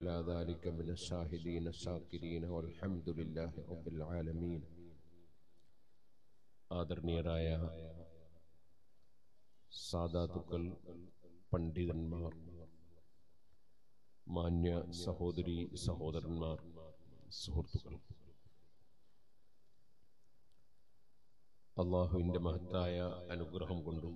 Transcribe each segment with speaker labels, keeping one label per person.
Speaker 1: على ذلك من الشاهدين الشاكرين والحمد لله رب العالمين ആദരണീയരായ സാധാതുക്കൾ പണ്ഡിതന്മാർ മാന്യ സഹോദരി സഹോദരന്മാർ സുഹൃത്തുക്കൾ അള്ളാഹുവിൻ്റെ മഹത്തായ അനുഗ്രഹം കൊണ്ടും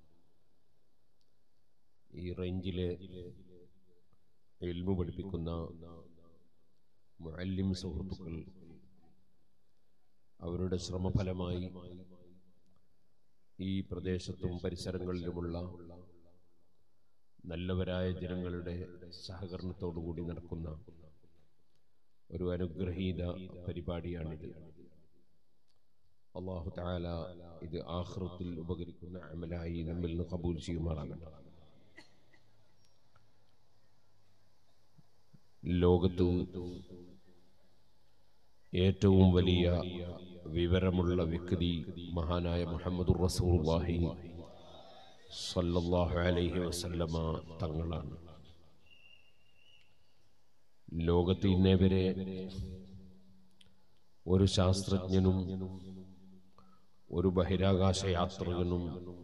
Speaker 1: ഈ റേഞ്ചിലെ എൽമു പഠിപ്പിക്കുന്ന മുഅല്ലിം സുഹൃത്തുക്കൾ അവരുടെ ശ്രമഫലമായി ഈ പ്രദേശത്തും പരിസരങ്ങളിലുമുള്ള നല്ലവരായ ജനങ്ങളുടെ സഹകരണത്തോടുകൂടി നടക്കുന്ന ഒരു അനുഗ്രഹീത പരിപാടിയാണിത് അള്ളാഹു താല ഇത് ആഹ്റത്തിൽ ഉപകരിക്കുന്ന അമലായി നമ്മിൽ നിന്ന് കബൂൽ ചെയ്യുമാറാകട്ടെ ലോകത്ത് ഏറ്റവും വലിയ വിവരമുള്ള വ്യക്തി മഹാനായ മുഹമ്മദ് റസൂർവാഹി സല്ലല്ലാഹു അലൈഹി വസല്ലമ തങ്ങളാണ് ലോകത്ത് ഇന്നേ വരെ ഒരു ശാസ്ത്രജ്ഞനും ഒരു ബഹിരാകാശ യാത്രികനും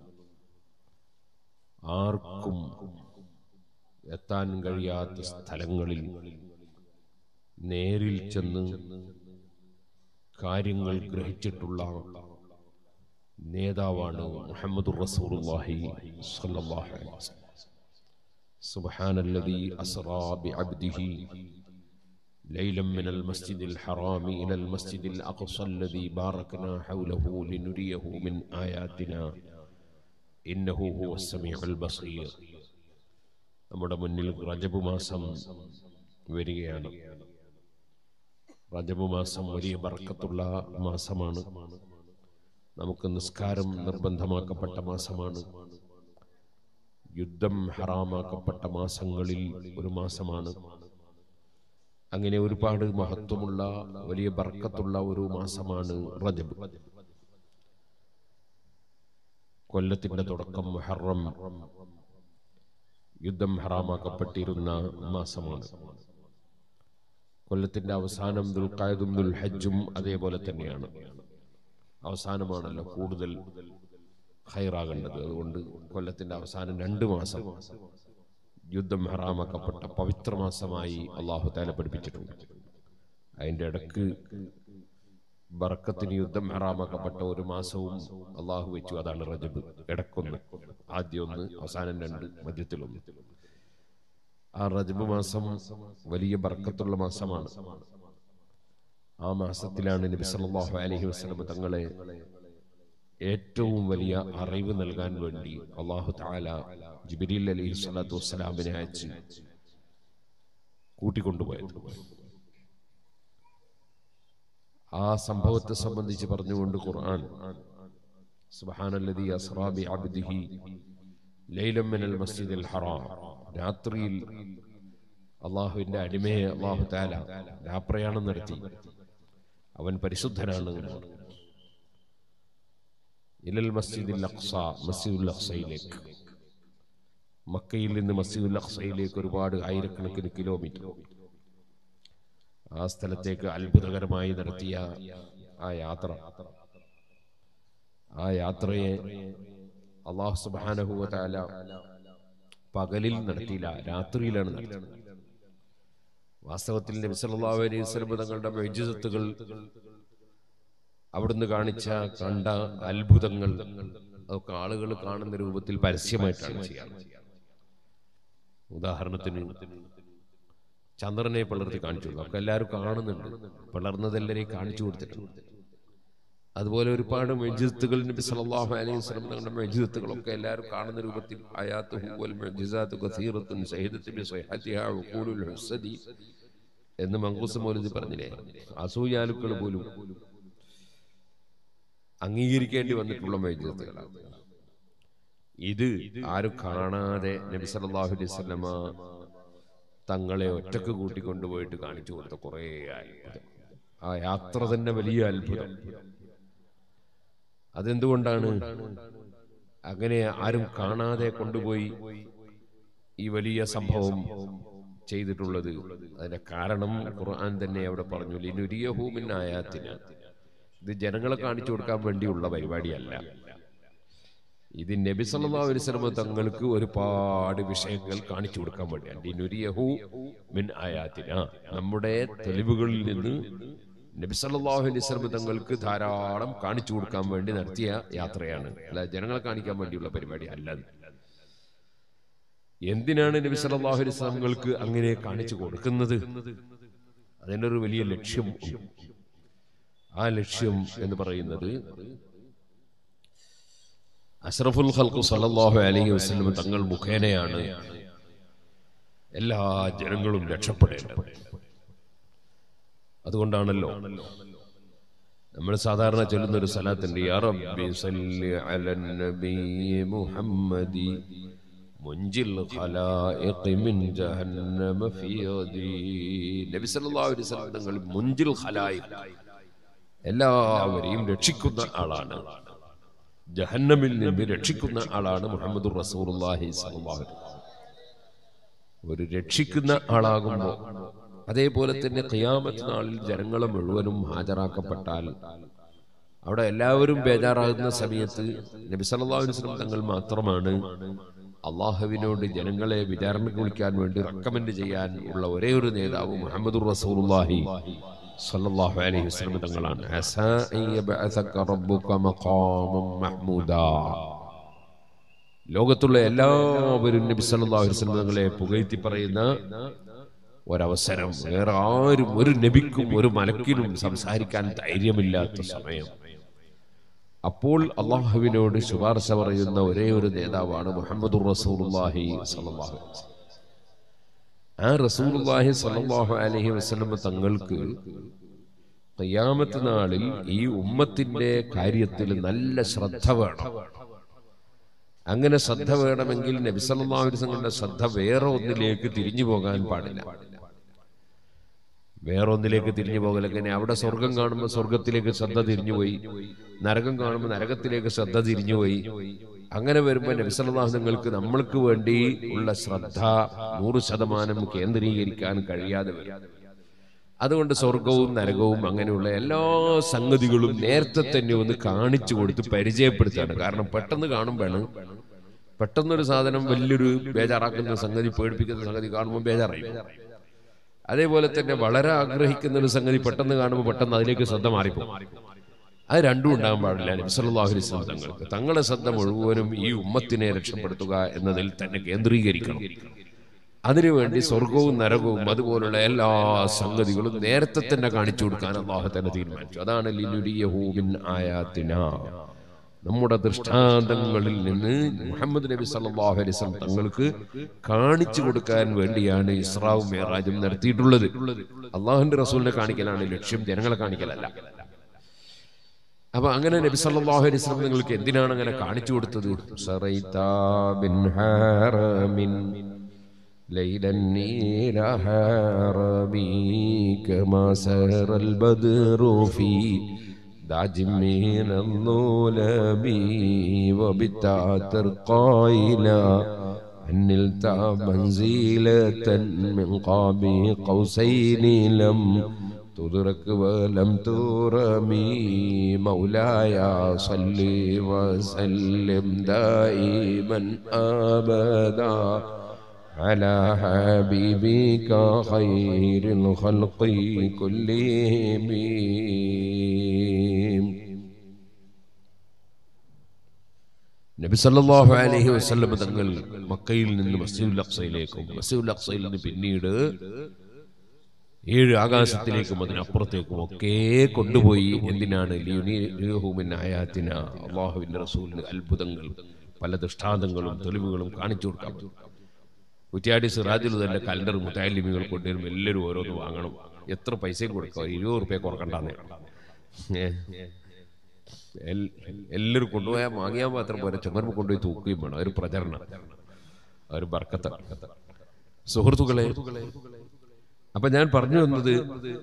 Speaker 1: ആർക്കും എത്താൻ കഴിയാത്ത സ്ഥലങ്ങളിൽ നേരിൽ ചെന്ന് കാര്യങ്ങൾ ഗ്രഹിച്ചിട്ടുള്ള നേതാവാണ് മുഹമ്മദ് റസൂലുള്ളാഹി സ്വല്ലല്ലാഹു അലൈഹി വസല്ലം سبحان الذي أسرى بعبده ليلا من المسجد الحرام إلى المسجد الأقصى الذي باركنا حوله لنريه من آياتنا إنه هو السميع البصير നമ്മുടെ മുന്നിൽ റജബ് മാസം വരികയാണ് റജബ് മാസം വലിയ ബർക്കത്തുള്ള മാസമാണ് നമുക്ക് നിസ്കാരം നിർബന്ധമാക്കപ്പെട്ട മാസമാണ് യുദ്ധം ഹറാമാക്കപ്പെട്ട മാസങ്ങളിൽ ഒരു മാസമാണ് അങ്ങനെ ഒരുപാട് മഹത്വമുള്ള വലിയ ബർക്കത്തുള്ള ഒരു മാസമാണ് റജബ് കൊല്ലത്തിന്റെ തുടക്കം മുഹറം യുദ്ധം ഹറാമാക്കപ്പെട്ടിരുന്ന മാസമാണ് കൊല്ലത്തിന്റെ അവസാനം ദുൽഖായതും ദുൽഹജ്ജും അതേപോലെ തന്നെയാണ് അവസാനമാണല്ലോ കൂടുതൽ ഹൈറാകേണ്ടത് അതുകൊണ്ട് കൊല്ലത്തിന്റെ അവസാനം രണ്ട് മാസം യുദ്ധം ഹറാമാക്കപ്പെട്ട പവിത്ര മാസമായി അള്ളാഹു താല പഠിപ്പിച്ചിട്ടുണ്ട് അതിന്റെ ഇടക്ക് ബർക്കത്തിന് യുദ്ധം ഹറാമാക്കപ്പെട്ട ഒരു മാസവും അള്ളാഹു വെച്ചു അതാണ് റജബ് ഇടക്കൊന്ന് ആദ്യം ഒന്ന് അവസാനം രണ്ട് മധ്യത്തിലൊന്ന് ആ റജബ് മാസം വലിയ ബർക്കത്തുള്ള മാസമാണ് ആ മാസത്തിലാണ് നബി സല്ലല്ലാഹു അലൈഹി വസല്ലം തങ്ങളെ ഏറ്റവും വലിയ അറിവ് നൽകാൻ വേണ്ടി അള്ളാഹു താല ജിബിരിൽ അലൈഹി സ്വലാത്തു വസ്സലാമിനെ അയച്ച് കൂട്ടിക്കൊണ്ടുപോയത് ആ സംഭവത്തെ സംബന്ധിച്ച് പറഞ്ഞുകൊണ്ട് ഖുർആൻ സുബ്ഹാനല്ലദീ അസ്റാ ബിഅബ്ദിഹി ലൈലം മിനൽ മസ്ജിദിൽ ഹറാം രാത്രിയിൽ അള്ളാഹുവിന്റെ അടിമയെ അള്ളാഹു താല രാപ്രയാണം നടത്തി അവൻ പരിശുദ്ധനാണ് ഇലൽ മസ്ജിദിൽ അഖ്സ മസ്ജിദുൽ അഖ്സയിലേക്ക് മക്കയിൽ നിന്ന് മസ്ജിദുൽ അഖ്സയിലേക്ക് ഒരുപാട് ആയിരക്കണക്കിന് കിലോമീറ്റർ ആ സ്ഥലത്തേക്ക് അത്ഭുതകരമായി നടത്തിയ ആ യാത്ര ആ യാത്രയെ അള്ളാഹു സുബാനഹുവ താല പകലിൽ നടത്തിയില്ല രാത്രിയിലാണ് നടത്തിയത് വാസ്തവത്തിൽ നബി സല്ലല്ലാഹു അലൈഹി വസല്ലം തങ്ങളുടെ മെഴുജിസത്തുകൾ അവിടുന്ന് കാണിച്ച കണ്ട അത്ഭുതങ്ങൾ അതൊക്കെ ആളുകൾ കാണുന്ന രൂപത്തിൽ പരസ്യമായിട്ടാണ് ചെയ്യാറ് ഉദാഹരണത്തിന് ചന്ദ്രനെ പിളർത്തി കാണിച്ചു ഒക്കെ എല്ലാവരും കാണുന്നുണ്ട് പിളർന്നതെല്ലാരെയും കാണിച്ചു കൊടുത്തിട്ടുണ്ട് അതുപോലെ ഒരുപാട് മെജിത്തുകൾ നബി സല്ലല്ലാഹു അലൈഹി വസല്ലം തങ്ങളുടെ മെജിത്തുകളൊക്കെ എല്ലാവരും കാണുന്ന രൂപത്തിൽ ആയാത്തുഹു വൽ മുഅ്ജിസാത്തു കസീറത്തുൻ സഹിദത്തു ബി സ്വഹിഹത്തിഹാ വഖൂലുൽ ഹുസ്സദി എന്ന് മങ്കൂസ് മൗലവി പറഞ്ഞില്ലേ അസൂയാലുക്കൾ പോലും അംഗീകരിക്കേണ്ടി വന്നിട്ടുള്ള മെജിത്തുകളാണ് ഇത് ആരും കാണാതെ നബി സല്ലല്ലാഹു അലൈഹി വസല്ലമ തങ്ങളെ ഒറ്റക്ക് കൂട്ടിക്കൊണ്ടുപോയിട്ട് കാണിച്ചു കൊടുത്ത കുറേ അത്ഭുതം ആ യാത്ര തന്നെ വലിയ അത്ഭുതം അതെന്തുകൊണ്ടാണ് അങ്ങനെ ആരും കാണാതെ കൊണ്ടുപോയി ഈ വലിയ സംഭവം ചെയ്തിട്ടുള്ളത് അതിന്റെ കാരണം ഖുർആൻ തന്നെ അവിടെ പറഞ്ഞു ലിനുരിയഹു മിൻ ആയാത്തിന ഇത് ജനങ്ങളെ കാണിച്ചു കൊടുക്കാൻ വേണ്ടിയുള്ള പരിപാടിയല്ല ഇത് നബി സല്ലല്ലാഹു അലൈഹി വസല്ലം തങ്ങൾക്ക് ഒരുപാട് വിഷയങ്ങൾ കാണിച്ചു കൊടുക്കാൻ വേണ്ടിയാണ് ലിനുരിയഹു മിൻ ആയാത്തിന നമ്മുടെ തെളിവുകളിൽ നിന്ന് നബി സല്ലല്ലാഹു അലൈഹി വസല്ലം തങ്ങൾക്ക് ധാരാളം കാണിച്ചു കൊടുക്കാൻ വേണ്ടി നടത്തിയ യാത്രയാണ് അല്ല ജനങ്ങളെ കാണിക്കാൻ വേണ്ടിയുള്ള പരിപാടി അല്ല അത്. എന്തിനാണ് നബി സല്ലല്ലാഹു അലൈഹി വസല്ലമകൾക്ക് അങ്ങനെ കാണിച്ചു കൊടുക്കുന്നത് അതിനൊരു വലിയ ലക്ഷ്യം ഉണ്ട്. ആ ലക്ഷ്യം എന്ന് പറയുന്നത് അഷ്റഫുൽ ഖൽഖു സല്ലല്ലാഹു അലൈഹി വസല്ലം തങ്ങൾ മുഖേനയാണ് എല്ലാ ജനങ്ങളും രക്ഷപ്പെടേണ്ടത് അതുകൊണ്ടാണല്ലോ നമ്മൾ സാധാരണ ചൊല്ലുന്ന ഒരു സ്ഥലത്തുണ്ട് യാ റബ്ബി സല്ലി അലൻ നബി മുഹമ്മദി മുഞ്ചിൽ ഖലായിഖി മിൻ ജഹന്നമ ഫീ യദി നബി സല്ലല്ലാഹു അലൈഹി വസല്ലം തങ്ങൾ മുഞ്ചിൽ ഖലായിഖ് എല്ലാവരെയും രക്ഷിക്കുന്ന ആളാണ് ജഹന്നമിൽ നിന്ന് രക്ഷിക്കുന്ന ആളാണ് മുഹമ്മദ് റസൂലുള്ളാഹി സ്വല്ലല്ലാഹു അലൈഹി വസല്ലം ഒരു രക്ഷിക്കുന്ന ആളാകുമ്പോൾ അതേപോലെ തന്നെ ഖിയാമത്ത് നാളിൽ ജനങ്ങളെ മുഴുവനും ഹാജരാക്കപ്പെട്ടാൽ അവിടെ എല്ലാവരും ബേജാറാകുന്ന സമയത്ത് നബി സല്ലല്ലാഹു അലൈഹി വസല്ലം തങ്ങൾ മാത്രമാണ് അള്ളാഹുവിനോട് ജനങ്ങളെ വിചാരണ വിളിക്കാൻ വേണ്ടി റെക്കമെൻഡ് ചെയ്യാൻ ഉള്ള ഒരേ ഒരു നേതാവ് മുഹമ്മദ് റസൂലുള്ളാഹി സല്ലല്ലാഹു അലൈഹി വസല്ലം തങ്ങളാണ് അസാ അൻ യബ്അസക റബ്ബുക മഖാമം മഹ്മൂദാ ലോകത്തുള്ള എല്ലാവരും നബി സല്ലല്ലാഹു അലൈഹി വസല്ലം തങ്ങളെ പുകഴ്ത്തി പറയുന്ന ഒരവസരം വേറെ ആരും ഒരു നബിക്കും ഒരു മലക്കിനും സംസാരിക്കാൻ ധൈര്യമില്ലാത്ത സമയം അപ്പോൾ അള്ളാഹുവിനോട് ശുപാർശ പറയുന്ന ഒരേ ഒരു നേതാവാണ് മുഹമ്മദ് റസൂലുള്ളാഹി സ്വല്ലല്ലാഹു അലൈഹി വസല്ലം. ആ റസൂലുള്ളാഹി സ്വല്ലല്ലാഹു അലൈഹി വസല്ലം തങ്ങൾക്ക് ഖിയാമത്ത് നാളിൽ ഈ ഉമ്മത്തിന്റെ കാര്യത്തിൽ നല്ല ശ്രദ്ധ വേണം അങ്ങനെ ശ്രദ്ധ വേണമെങ്കിൽ നബി സല്ലല്ലാഹു അലൈഹി വസല്ലമയുടെ ശ്രദ്ധ വേറെ ഒന്നിലേക്ക് തിരിഞ്ഞു പോകാൻ പാടില്ല വേറെ ഒന്നിലേക്ക് തിരിഞ്ഞു പോകൽ എങ്ങനെ അവിടെ സ്വർഗം കാണുമ്പോൾ സ്വർഗത്തിലേക്ക് ശ്രദ്ധ തിരിഞ്ഞുപോയി നരകം കാണുമ്പോൾ നരകത്തിലേക്ക് ശ്രദ്ധ തിരിഞ്ഞുപോയി അങ്ങനെ വരുമ്പോൾ നബി സല്ലല്ലാഹു അലൈഹി നിങ്ങൾക്ക് നമ്മൾക്ക് വേണ്ടി ഉള്ള ശ്രദ്ധ നൂറ് ശതമാനം കേന്ദ്രീകരിക്കാൻ കഴിയാതെ വരും അതുകൊണ്ട് സ്വർഗവും നരകവും അങ്ങനെയുള്ള എല്ലാ സംഗതികളും നേരത്തെ തന്നെ ഒന്ന് കാണിച്ചു കൊടുത്ത് പരിചയപ്പെടുത്താണ് കാരണം പെട്ടെന്ന് കാണുമ്പോഴാണ് പെട്ടെന്നൊരു സാധനം വലിയൊരു ബേജാറാക്കുന്ന സംഗതി പേടിപ്പിക്കുന്ന സംഗതി കാണുമ്പോൾ ബേജാറായി അതേപോലെ തന്നെ വളരെ ആഗ്രഹിക്കുന്ന ഒരു സംഗതി പെട്ടെന്ന് കാണുമ്പോൾ പെട്ടെന്ന് അതിലേക്ക് ശ്രദ്ധ മാറിപ്പോകും അത് രണ്ടും ഉണ്ടാകാൻ പാടില്ല നബി സല്ലല്ലാഹു അലൈഹി വസല്ലം തങ്ങൾക്ക് തങ്ങളുടെ ശ്രദ്ധ മുഴുവനും ഈ ഉമ്മത്തിനെ രക്ഷപ്പെടുത്തുക എന്നതിൽ തന്നെ കേന്ദ്രീകരിക്കണം അതിനുവേണ്ടി സ്വർഗവും നരകവും അതുപോലുള്ള എല്ലാ സംഗതികളും നേരത്തെ തന്നെ കാണിച്ചു കൊടുക്കാൻ അള്ളാഹു തന്നെ തീരുമാനിച്ചു അതാണ് ലിനുരിയഹു മിൻ ആയാത്തിന നമ്മുടെ ദൃഷ്ടാന്തങ്ങളിൽ നിന്ന് മുഹമ്മദ് നബി സല്ലല്ലാഹു അലൈഹി വസല്ലം തങ്ങൾക്ക് കാണിച്ചു കൊടുക്കാൻ വേണ്ടിയാണ് ഇസ്രാവും മേറാജും നടത്തിയിട്ടുള്ളത് അള്ളാഹുന്റെ റസൂലിനെ കാണിക്കലാണ് ലക്ഷ്യം ജനങ്ങളെ കാണിക്കലല്ല അപ്പൊ അങ്ങനെ നബി സല്ലല്ലാഹു അലൈഹി വസല്ലം നിങ്ങൾക്ക് എന്തിനാണ് അങ്ങനെ കാണിച്ചു കൊടുത്തത് സറൈതാ ബിൻ ഹാറമിൻ ليلا إلى حرمي كما سار البدر في دعج من الظلم وبالتعت قائلا أن نلت منزلة من قاب قوسين لم تدرك ولم ترمي مولاي صل وسلم دائما أبدا على حبيبك خير الخلق كلهم നബി സല്ലല്ലാഹു അലൈഹി വസല്ലം തങ്ങൾ മക്കയിൽ നിന്ന് മസ്ജിദുൽ അഖ്സയിലേക്കും മസ്ജിദുൽ അഖ്സയിൽ നിന്ന് പിന്നീട് ഏഴ് ആകാശത്തിലേക്കും അതിനപ്പുറത്തേക്കും ഒക്കെ കൊണ്ടുപോയി എന്തിനാണ് ലിയുനീഹുമിൻ ആയാത്തിന അള്ളാഹുവിന്റെ റസൂലിന് അത്ഭുതങ്ങൾ പല ദൃഷ്ടാന്തങ്ങളും തെളിവുകളും കാണിച്ചു കൊടുക്കാൻ കുറ്റിയാടി സിറാജിൽ തന്നെ കലണ്ടർ മുത്താലിമികൾ കൊണ്ടുവരും എല്ലാവരും ഓരോന്ന് വാങ്ങണം എത്ര പൈസയും കൊടുക്കുക ഇരുപത് റുപ്യ കുറക്കണ്ടെന്ന് എല്ലാവരും കൊണ്ടുപോയാൽ വാങ്ങിയാൽ മാത്രം പോരാ ചുമർമ കൊണ്ടുപോയി തൂക്കുകയും വേണം ഒരു പ്രചരണം ഒരു ബർക്കത്ത സുഹൃത്തുക്കളെ അപ്പൊ ഞാൻ പറഞ്ഞു വന്നത്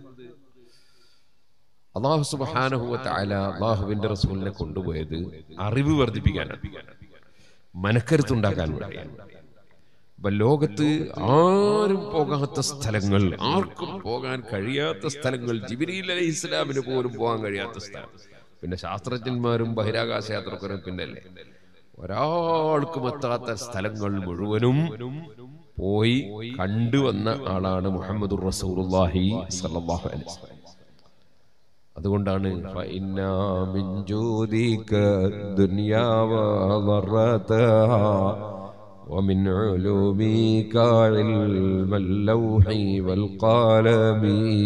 Speaker 1: അള്ളാഹു സുബാനഹുവ താല അള്ളാഹുവിന്റെ റസൂലിനെ കൊണ്ടുപോയത് അറിവ് വർദ്ധിപ്പിക്കാനാണ് മനക്കരുത്തുണ്ടാക്കാൻ വേണ്ടിയാണ് അപ്പൊ ലോകത്ത് ആരും പോകാത്ത സ്ഥലങ്ങൾ ആർക്കും പോകാൻ കഴിയാത്ത സ്ഥലങ്ങൾ ജിബിരിയിൽ അലൈഹി ഇസ്ലാമിന് പോലും പോകാൻ കഴിയാത്ത സ്ഥലം പിന്നെ ശാസ്ത്രജ്ഞന്മാരും ബഹിരാകാശ യാത്രക്കാരും പിന്നല്ലേ ഒരാൾക്കും എത്താത്ത സ്ഥലങ്ങൾ മുഴുവനും പോയി കണ്ടുവന്ന ആളാണ് മുഹമ്മദ് റസൂലുള്ളാഹി സ്വല്ലല്ലാഹു അലൈഹി വസല്ലം അതുകൊണ്ടാണ് فإنا من جودك الدنيا وضرتها ومن علومك علم اللوح والقلم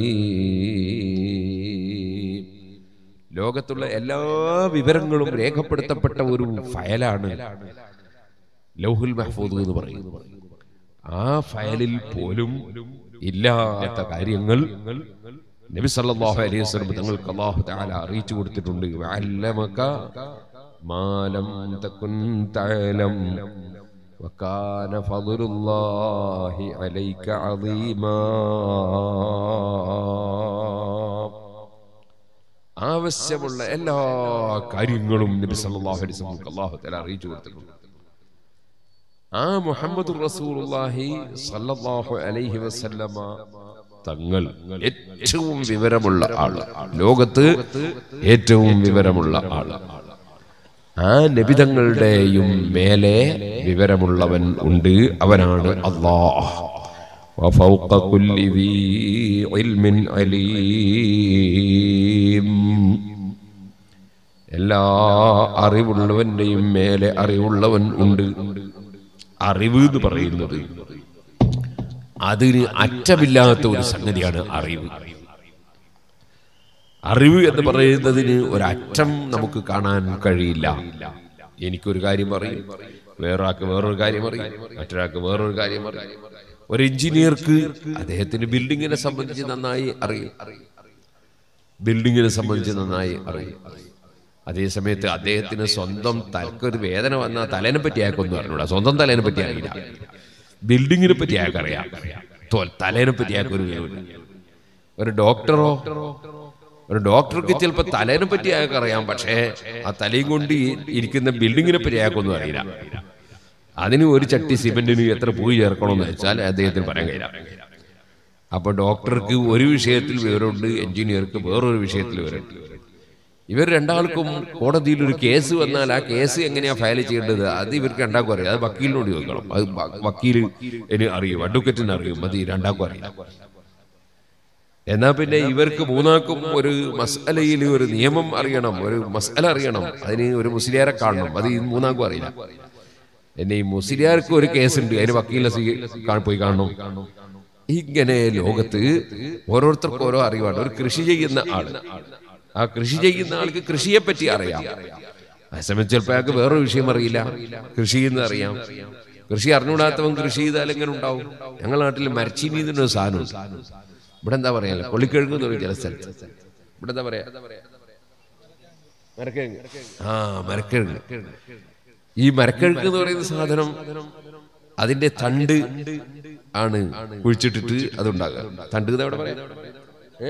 Speaker 1: ലോകത്തുള്ള എല്ലാ വിവരങ്ങളും രേഖപ്പെടുത്തപ്പെട്ട ഒരു ഫയലാണ് ലൗഹുൽ മഹ്ഫൂദ് എന്ന് പറയുന്നത് ആ ഫയലിൽ പോലും ഇല്ലാത്ത കാര്യങ്ങൾ നബി സല്ലല്ലാഹു അലൈഹി വസല്ലം തങ്ങൾക്ക് അല്ലാഹു തആല അറിയിച്ചു കൊടുത്തിട്ടുണ്ട് വഅല്ലമക മാലം തകുൻ തഅലം وكان فضل الله عليك عظيما ആവശ്യമുള്ള എല്ലാ കാര്യങ്ങളും നബി സല്ലല്ലാഹു അലൈഹി വസല്ലം അല്ലാഹു തആല അറിയിച്ചു കൊടുത്തിട്ടുണ്ട് ആ മുഹമ്മദ് റസൂലുള്ളാഹി സല്ലല്ലാഹു അലൈഹി വസല്ലമ തങ്ങൾ ഏറ്റവും വിവരമുള്ള ആള് ലോകത്ത് ഏറ്റവും വിവരമുള്ള ആള് ആ നബിതങ്ങളുടെയും മേലെ വിവരമുള്ളവൻ ഉണ്ട് അവനാണ് അള്ളാഹ് وفوق كل ذي علم عليم എല്ലാ അറിവുള്ളവന്റെയും മേലെ അറിവുള്ളവൻ ഉണ്ട് അറിവ് എന്ന് പറയുന്നത് അതിന് അറ്റമില്ലാത്ത ഒരു സംഗതിയാണ് അറിവ് അറിവ് എന്ന് പറയുന്നതിന് ഒരറ്റം നമുക്ക് കാണാൻ കഴിയില്ല എനിക്കൊരു കാര്യം അറിയും വേറൊരാൾക്ക് വേറൊരു കാര്യം അറിയും മറ്റൊരാൾക്ക് വേറൊരു കാര്യം അറിയും ഒരു എഞ്ചിനീയർക്ക് അദ്ദേഹത്തിന് ബിൽഡിങ്ങിനെ സംബന്ധിച്ച് നന്നായി അറിയും ബിൽഡിങ്ങിനെ സംബന്ധിച്ച് നന്നായി അറിയും അതേ സമയത്ത് അദ്ദേഹത്തിന് സ്വന്തം തലക്കൊരു വേദന വന്നാൽ തലേനെ പറ്റി അയാൾക്കൊന്നും അറിഞ്ഞൂടാ സ്വന്തം തലേനെ പറ്റി അറിയില്ല ബിൽഡിങ്ങിനെ പറ്റി അയാൾക്കറിയാം തോ- തലേനെ പറ്റി അയാൾക്കൊരു വിവരമില്ല ഒരു ഡോക്ടറോ ഒരു ഡോക്ടർക്ക് ചിലപ്പോൾ തലേനെ പറ്റി അയാൾക്ക് അറിയാം പക്ഷേ ആ തലയും കൊണ്ട് ഈ- ഇരിക്കുന്ന ബിൽഡിങ്ങിനെ പറ്റി അയാൾക്കൊന്നും അറിയില്ല അതിന് ഒരു ചട്ടി സിമെന്റിന് എത്ര പൂയി ചേർക്കണമെന്ന് വെച്ചാൽ അദ്ദേഹത്തിന് പറയാൻ കഴിയില്ല അപ്പൊ ഡോക്ടർക്ക് ഒരു വിഷയത്തിൽ വിവരമുണ്ട് എഞ്ചിനീയർക്ക് വേറൊരു വിഷയത്തിൽ വിവരമുണ്ട് ഇവർ രണ്ടാൾക്കും കോടതിയിൽ ഒരു കേസ് വന്നാൽ ആ കേസ് എങ്ങനെയാ ഫയൽ ചെയ്യേണ്ടത് അത് ഇവർക്ക് രണ്ടാൾക്കും അറിയാം അത് വക്കീലിനോട് ചോദിക്കണം അത് വ- വക്കീലിന് അറിയും അഡ്വക്കേറ്റിന് അറിയും അത് ഈ രണ്ടാൾക്കും അറിയാം എന്നാ പിന്നെ ഇവർക്ക് മൂന്നാൾക്കും ഒരു മസലയിൽ ഒരു നിയമം അറിയണം ഒരു മസല അറിയണം അതിന് ഒരു മുസ്ലിയാരെ കാണണം അത് ഈ മൂന്നാൾക്കും അറിയില്ല എന്നെ ഈ മുസ്ലിയാർക്ക് ഒരു കേസുണ്ട് അതിന് വക്കീലിനെ സ്വീ- കാ- പോയി കാണണം ഇങ്ങനെ ലോകത്ത് ഓരോരുത്തർക്കും ഓരോ അറിവാണ് ഒരു കൃഷി ചെയ്യുന്ന ആള് ആ കൃഷി ചെയ്യുന്ന ആൾക്ക് കൃഷിയെ പറ്റി അറിയാം അതേസമയം ചിലപ്പോൾ അയാൾക്ക് വേറൊരു വിഷയം അറിയില്ല കൃഷി ചെയ്യുന്ന അറിയാം കൃഷി അറിഞ്ഞുകൂടാത്തവൻ കൃഷി ചെയ്താൽ എങ്ങനെ ഉണ്ടാവും ഞങ്ങളുടെ നാട്ടിൽ മരച്ചീനി എന്നൊരു സാധനമുണ്ട് ഇവിടെ എന്താ പറയാ കൊള്ളിക്കിഴങ്ങ് എന്ന് പറയും ചില സ്ഥലത്ത് ഇവിടെ എന്താ പറയാ മരക്കിഴങ്ങ് ആ മരക്കിഴങ്ങ് ഈ മരക്കിഴങ്ങ് എന്ന് പറയുന്ന സാധനം അതിന്റെ തണ്ട് ആണ് കുഴിച്ചിട്ടിട്ട് അതുണ്ടാകുക തണ്ട് എന്ന് എവിടെ പറയാം ഏ?